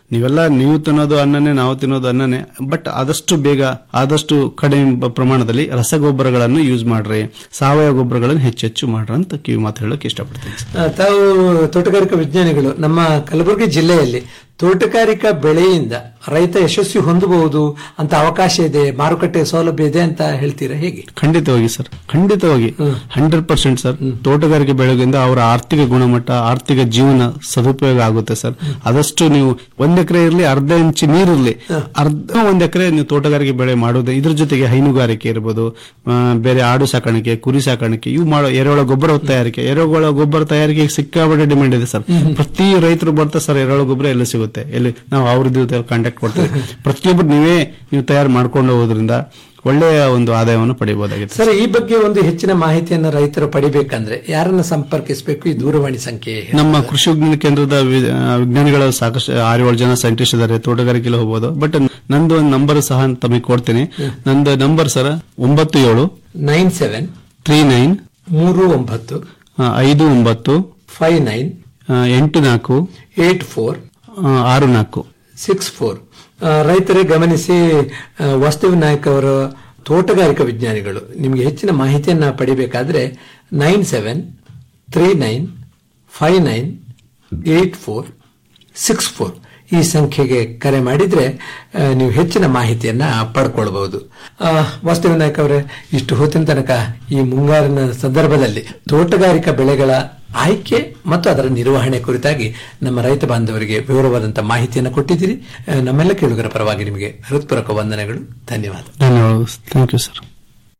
ನೀವೆಲ್ಲ ನೀವು ತಿನ್ನೋದು ಅನ್ನನೇ ನಾವು ತಿನ್ನೋದು ಅನ್ನನೇ ಬಟ್ ಆದಷ್ಟು ಬೇಗ ಆದಷ್ಟು ಕಡಿಮೆ ಬ- ಪ್ರಮಾಣದಲ್ಲಿ ರಸಗೊಬ್ಬರಗಳನ್ನು ಯೂಸ್ ಮಾಡ್ರಿ ಸಾವಯವ ಗೊಬ್ಬರಗಳನ್ನು ಹೆಚ್ಚೆಚ್ಚು ಮಾಡ್ರಿ ಅಂತ ಕಿವಿ ಮಾತು ಹೇಳಕ್ ಇಷ್ಟಪಡ್ತೀನಿ ಸರ್. ಆ, ತಾವು ತೋಟಗಾರಿಕಾ ವಿಜ್ಞಾನಿಗಳು ನಮ್ಮ ಕಲಬುರಗಿ ಜಿಲ್ಲೆಯಲ್ಲಿ ತೋಟಗಾರಿಕಾ ಬೆಳೆಯಿಂದ ರೈತ ಯಶಸ್ವಿ ಹೊಂದಬಹುದು ಅಂತ ಅವಕಾಶ ಇದೆ ಮಾರುಕಟ್ಟೆ ಸೌಲಭ್ಯ ಇದೆ ಅಂತ ಹೇಳ್ತೀರಾ ಹೇಗೆ ಖಂಡಿತವಾಗಿ ಸರ್ ಖಂಡಿತವಾಗಿ ಹಂಡ್ರೆಡ್ ಪರ್ಸೆಂಟ್ ಸರ್ ತೋಟಗಾರಿಕೆ ಬೆಳೆಗಳಿಂದ ಅವರ ಆರ್ಥಿಕ ಗುಣಮಟ್ಟ ಆರ್ಥಿಕ ಜೀವನ ಸದುಪಯೋಗ ಆಗುತ್ತೆ ಸರ್ ಆದಷ್ಟು ನೀವು ಒಂದ್ ಎಕರೆ ಇರಲಿ ಅರ್ಧ ಇಂಚು ನೀರಿರಲಿ ಅರ್ಧ ಒಂದ್ ಎಕರೆ ನೀವು ತೋಟಗಾರಿಕೆ ಬೆಳೆ ಮಾಡೋದು ಇದ್ರ ಜೊತೆಗೆ ಹೈನುಗಾರಿಕೆ ಇರ್ಬೋದು ಆ, ಬೇರೆ ಆಡು ಸಾಕಾಣಿಕೆ ಕುರಿ ಸಾಕಾಣಿಕೆ ಇವು ಮಾಡೋ ಎರೆಹುಳ ಗೊಬ್ಬರ ತಯಾರಿಕೆ ಎರೆಹುಳ ಗೊಬ್ಬರ ತಯಾರಿಕೆಗೆ ಸಿಕ್ಕಾಪಟ್ಟೆ ಡಿಮ್ಯಾಂಡ್ ಇದೆ ಸರ್ ಪ್ರತಿ ರೈತರು ಬರ್ತಾ ಸರ್ ಎರೆಹುಳ ಗೊಬ್ಬರ ಎಲ್ಲಿ ಸಿಗುತ್ತೆ ಎಲ್ಲಿ ನಾವು ಅವ್ರ ಜೊತೆ ಕಾಂಟ್ಯಾಕ್ಟ್ ಕೊಡ್ತೀವಿ ಪ್ರತಿಯೊಬ್ಬರು ನೀವೇ ನೀವು ತಯಾರು ಮಾಡ್ಕೊಂಡು ಹೋಗೋದ್ರಿಂದ ಒಳ್ಳೆಯ ಒಂದು ಆದಾಯವನ್ನು ಪಡೆಯಬಹುದಾಗಿದೆ ಸರ್ ಈ ಬಗ್ಗೆ ಒಂದು ಹೆಚ್ಚಿನ ಮಾಹಿತಿಯನ್ನು ರೈತರು ಪಡಿಬೇಕಂದ್ರೆ ಯಾರನ್ನ ಸಂಪರ್ಕಿಸಬೇಕು ಈ ದೂರವಾಣಿ ಸಂಖ್ಯೆ ಹೇಳಿ? ನಮ್ಮ ಕೃಷಿ ವಿಜ್ಞಾನ ಕೇಂದ್ರದ ವಿ- ಆ, ವಿಜ್ಞಾನಿಗಳು ಸಾಕಷ್ಟು ಆರು ಏಳು ಜನ ಸೈಂಟಿಸ್ಟ್ ಇದ್ದಾರೆ ತೋಟಗಾರಿಕೆಯಲ್ಲಿ ಹೋಗಬಹುದು ಬಟ್ ನಂದು ಒಂದು ನಂಬರ್ ಸಹ ತಮಗೆ ಕೊಡ್ತೀನಿ ನಂದು ನಂಬರ್ ಸರ್ ಒಂಬತ್ತು ಏಳು ನೈನ್ ಸೆವೆನ್ ತ್ರೀ ನೈನ್ ಮೂರು ಒಂಬತ್ತು ಐದು ಒಂಬತ್ತು ಫೈವ್ ನೈನ್ ಆ, ಎಂಟು ನಾಲ್ಕು ಏಟ್ ಫೋರ್ ಆ, ಆರು ನಾಲ್ಕು ಸಿಕ್ಸ್ ಫೋರ್ ರೈತರೇ ಗಮನಿಸಿ ಆ, ವಾಸ್ತವ ನಾಯಕ್ ಅವರು ತೋಟಗಾರಿಕಾ ವಿಜ್ಞಾನಿಗಳು ನಿಮಗೆ ಹೆಚ್ಚಿನ ಮಾಹಿತಿಯನ್ನ ಪಡಿಬೇಕಾದ್ರೆ nine seven three nine five nine eight four six four ಈ ಸಂಖ್ಯೆಗೆ ಕರೆ ಮಾಡಿದ್ರೆ ಆ, ನೀವು ಹೆಚ್ಚಿನ ಮಾಹಿತಿಯನ್ನ ಪಡ್ಕೊಳ್ಬಹುದು ಆ, ವಾಸ್ತವ ನಾಯಕ್ ಅವರೇ ಇಷ್ಟು ಹೊತ್ತಿನ ತನಕ ಈ ಮುಂಗಾರಿನ ಸಂದರ್ಭದಲ್ಲಿ ತೋಟಗಾರಿಕಾ ಬೆಳೆಗಳ ಆಯ್ಕೆ ಮತ್ತು ಅದರ ನಿರ್ವಹಣೆ ಕುರಿತಾಗಿ ನಮ್ಮ ರೈತ ಬಾಂಧವರಿಗೆ ವಿವರವಾದಂತಹ ಮಾಹಿತಿಯನ್ನು ಕೊಟ್ಟಿದ್ದೀರಿ ಆ, ನಮ್ಮೆಲ್ಲ ಕೇಳುಗರ ಪರವಾಗಿ ನಿಮಗೆ ಹೃತ್ಪೂರ್ವಕ ವಂದನೆಗಳು ಧನ್ಯವಾದ ಧನ್ಯವಾದ ಥ್ಯಾಂಕ್ ಯು ಸರ್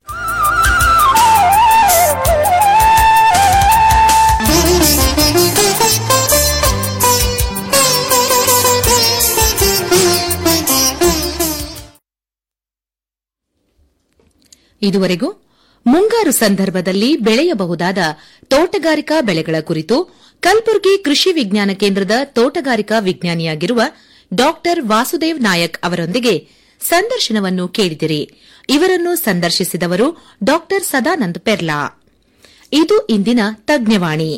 ಇದುವರೆಗೂ ಮುಂಗಾರು ಸಂದರ್ಭದಲ್ಲಿ ಬೆಳೆಯಬಹುದಾದ ತೋಟಗಾರಿಕಾ ಬೆಳೆಗಳ ಕುರಿತು ಕಲಬುರಗಿ ಕೃಷಿ ವಿಜ್ಞಾನ ಕೇಂದ್ರದ ತೋಟಗಾರಿಕಾ ವಿಜ್ಞಾನಿಯಾಗಿರುವ ಡಾಕ್ಟರ್ ವಾಸುದೇವ್ ನಾಯಕ್ ಅವರೊಂದಿಗೆ ಸಂದರ್ಶನವನ್ನು ಕೇಳಿದಿರಿ ಇವರನ್ನು ಸಂದರ್ಶಿಸಿದವರು ಡಾಕ್ಟರ್ ಸದಾನಂದ್ ಪೆರ್ಲಾ ಇದು ಇಂದಿನ ತಜ್ಞವಾಣಿ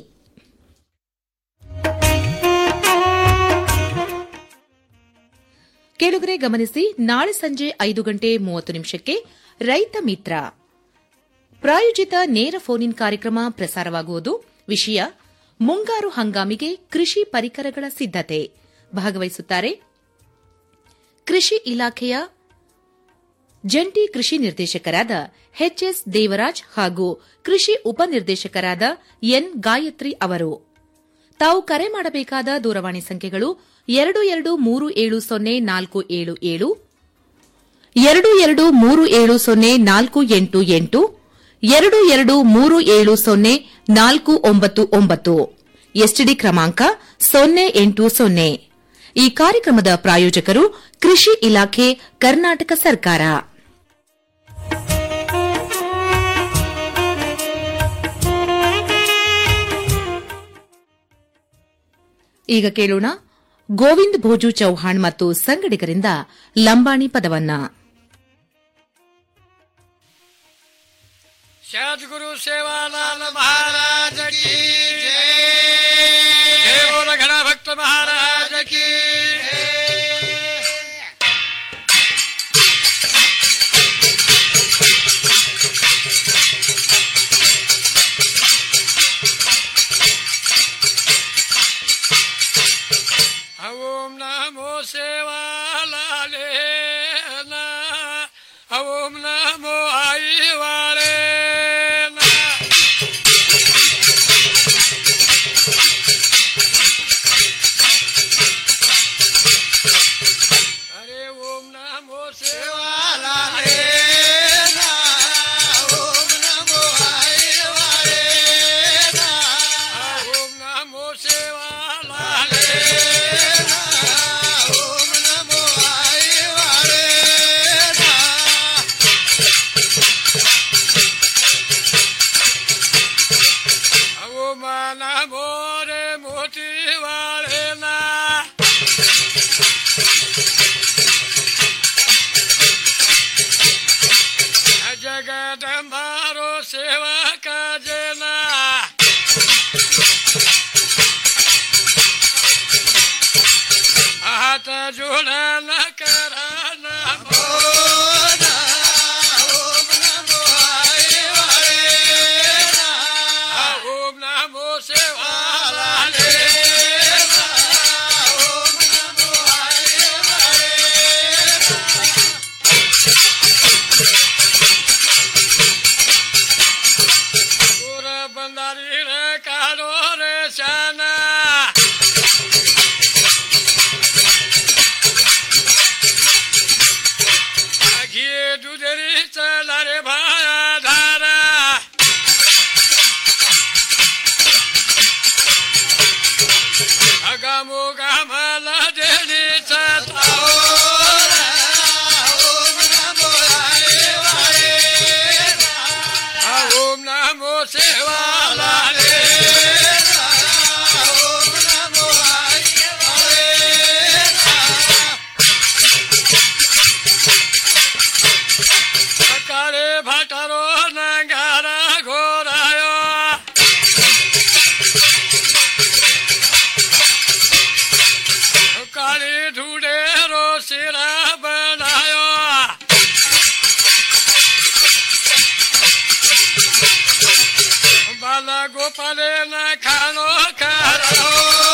ಕೇಳುಗರೆ ಗಮನಿಸಿ ನಾಳೆ ಸಂಜೆ ಐದು ಗಂಟೆ ಮೂವತ್ತು ನಿಮಿಷಕ್ಕೆ ರೈತ ಮಿತ್ರ ಪ್ರಾಯೋಜಿತ ನೇರ ಫೋನ್ ಇನ್ ಕಾರ್ಯಕ್ರಮ ಪ್ರಸಾರವಾಗುವುದು ವಿಷಯ ಮುಂಗಾರು ಹಂಗಾಮಿಗೆ ಕೃಷಿ ಪರಿಕರಗಳ ಸಿದ್ದತೆ ಭಾಗವಹಿಸುತ್ತಾರೆ ಕೃಷಿ ಇಲಾಖೆಯ ಜಂಟಿ ಕೃಷಿ ನಿರ್ದೇಶಕರಾದ ಎಚ್ಎಸ್ ದೇವರಾಜ್ ಹಾಗೂ ಕೃಷಿ ಉಪನಿರ್ದೇಶಕರಾದ ಎನ್ ಗಾಯತ್ರಿ ಅವರು ತಾವು ಕರೆ ಮಾಡಬೇಕಾದ ದೂರವಾಣಿ ಸಂಖ್ಯೆಗಳು ಎರಡು ಎರಡು ಮೂರು ಏಳು ಸೊನ್ನೆ ನಾಲ್ಕು ಏಳು ಏಳು ಎರಡು ಎರಡು ಮೂರು ಏಳು ಸೊನ್ನೆ ನಾಲ್ಕು ಎಂಟು ಎಂಟು ಎರಡು ಎರಡು ಮೂರು ಏಳು ಸೊನ್ನೆ ನಾಲ್ಕು ಒಂಬತ್ತು ಒಂಬತ್ತು ಎಸ್ಟಿಡಿ ಕ್ರಮಾಂಕ ಸೊನ್ನೆ ಎಂಟು ಸೊನ್ನೆ ಈ ಕಾರ್ಯಕ್ರಮದ ಪ್ರಾಯೋಜಕರು ಕೃಷಿ ಇಲಾಖೆ ಕರ್ನಾಟಕ ಸರ್ಕಾರ ಈಗ ಕೇಳೋಣ ಗೋವಿಂದ್ ಭೋಜು ಚೌಹಾಣ್ ಮತ್ತು ಸಂಗಡಿಗರಿಂದ ಲಂಬಾಣಿ ಪದವನ್ನ सदगुरु सेवालाल महाराज की जय जय बोल घना भक्त महाराज की ओम नमो सेवालाले ना ओम नमो आई वाले ना अरे ओम नमो सेवालाले ना ओम नमो आई वाले ना ओम नमो सेवालाले ना ओम नमो हाथ जोड़ा न कराना मोना ओम नमो आए वाले ना ओम नमो सेवाला ले ओम नमो आए पूरा बंदारी रे कारो रे शाना घिए दुधरी चला रे भाया धारा अगामो गामाला देली चताओ ओम नमो आए वाले ओम नमो सेवाला रे ओम नमो आए काळे भाटारो नंगारा घोरायो काळी धुडे रो शिरा बनायो बाला गोपाले न खानो खारो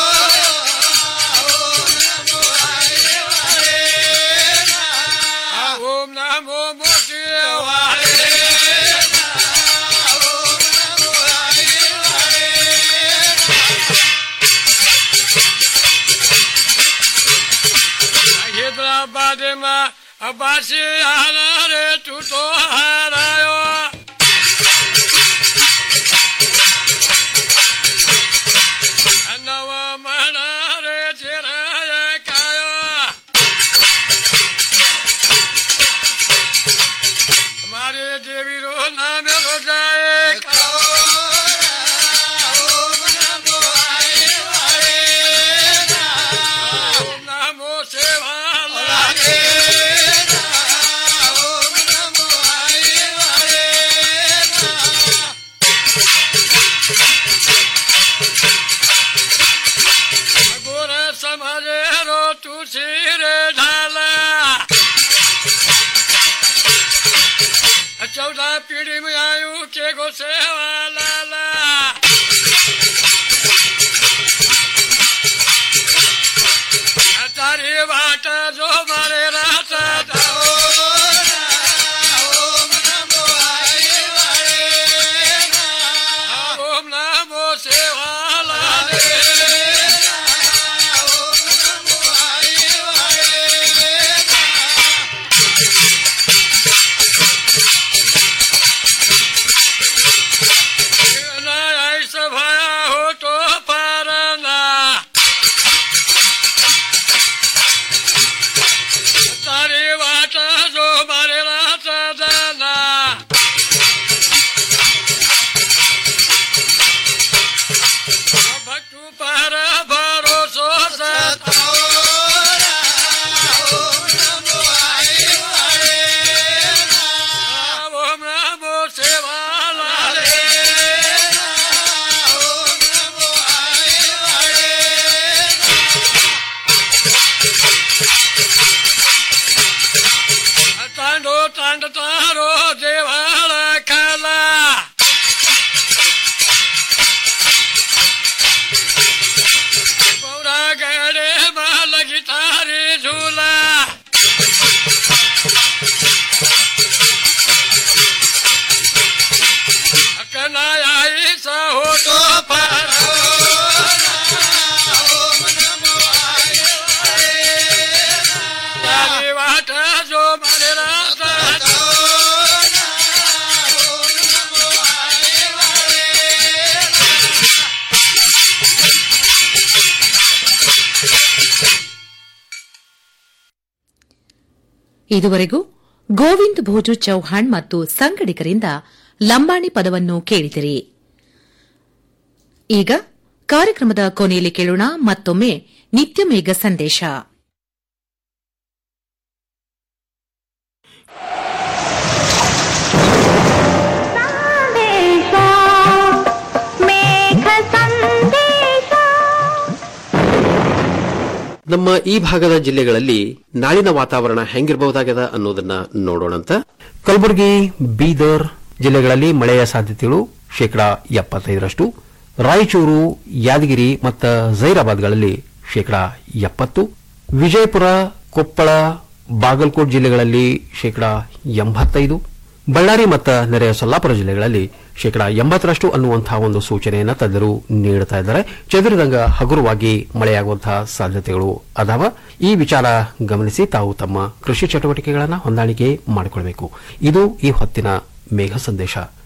ओम नमो मोती वाले हैदराबाद में अब्बासी हारा रे तू तो हारायो नव मना रे तेरा कायो हमारे देवी रो नाम रो जाए ओम नमो सेवा गोर समाजे रो तुलसी रे ढाला चौदह पीढ़ी में आयु के गो सेवा लाला तारी बाट जो मारे राता ओम नमो सेवा लाले ऐसा भया हो तो पारना तारी वाटा जो मारे राता दाना भक्तु पर भरोसो ओम नमो सेवा तांडो तांड तारो देवाला खाला पौरा गड़े माल गिटारी झूला कनाया ईसा हो तो पार तारी वाट जो मारे राता ಇದುವರೆಗೂ ಗೋವಿಂದ್ ಭೋಜು ಚೌಹಾಣ್ ಮತ್ತು ಸಂಗಡಿಗರಿಂದ ಲಂಬಾಣಿ ಪದವನ್ನು ಕೇಳಿದಿರಿ ಈಗ ಕಾರ್ಯಕ್ರಮದ ಕೊನೆಯಲ್ಲಿ ಕೇಳೋಣ ಮತ್ತೊಮ್ಮೆ ನಿತ್ಯ ಮೇಘ ಸಂದೇಶ ನಮ್ಮ ಈ ಭಾಗದ ಜಿಲ್ಲೆಗಳಲ್ಲಿ ನಾಳಿನ ವಾತಾವರಣ ಹೆಂಗಿರಬಹುದಾಗದ ಅನ್ನೋದನ್ನ ನೋಡೋಣಂತ ಕಲಬುರಗಿ ಬೀದರ್ ಜಿಲ್ಲೆಗಳಲ್ಲಿ ಮಳೆಯ ಸಾಧ್ಯತೆಗಳು ಶೇಕಡಾ ಎಪ್ಪತ್ತೈದರಷ್ಟು ರಾಯಚೂರು ಯಾದಗಿರಿ ಮತ್ತು ಜೈರಾಬಾದ್ಗಳಲ್ಲಿ ಶೇಕಡಾ ಎಪ್ಪತ್ತು ವಿಜಯಪುರ ಕೊಪ್ಪಳ ಬಾಗಲಕೋಟ್ ಜಿಲ್ಲೆಗಳಲ್ಲಿ ಶೇಕಡಾ ಎಂಬತ್ತೈದು ಬಳ್ಳಾರಿ ಮತ್ತು ನೆರೆಯ ಸೊಲ್ಲಾಪುರ ಜಿಲ್ಲೆಗಳಲ್ಲಿ ಶೇಕಡಾ ಎಂಬತ್ತರಷ್ಟು ಅನ್ನುವಂತಹ ಒಂದು ಸೂಚನೆಯನ್ನು ತಜ್ಞರು ನೀಡುತ್ತಾ ಇದ್ದಾರೆ ಚದುರಿದಂಗ ಹಗುರವಾಗಿ ಮಳೆಯಾಗುವಂತಹ ಸಾಧ್ಯತೆಗಳು ಅದಾವ ಈ ವಿಚಾರ ಗಮನಿಸಿ ತಾವು ತಮ್ಮ ಕೃಷಿ ಚಟುವಟಿಕೆಗಳನ್ನು ಹೊಂದಾಣಿಕೆ ಮಾಡಿಕೊಳ್ಳಬೇಕು ಇದು ಈ ಹೊತ್ತಿನ ಮೇಘ ಸಂದೇಶ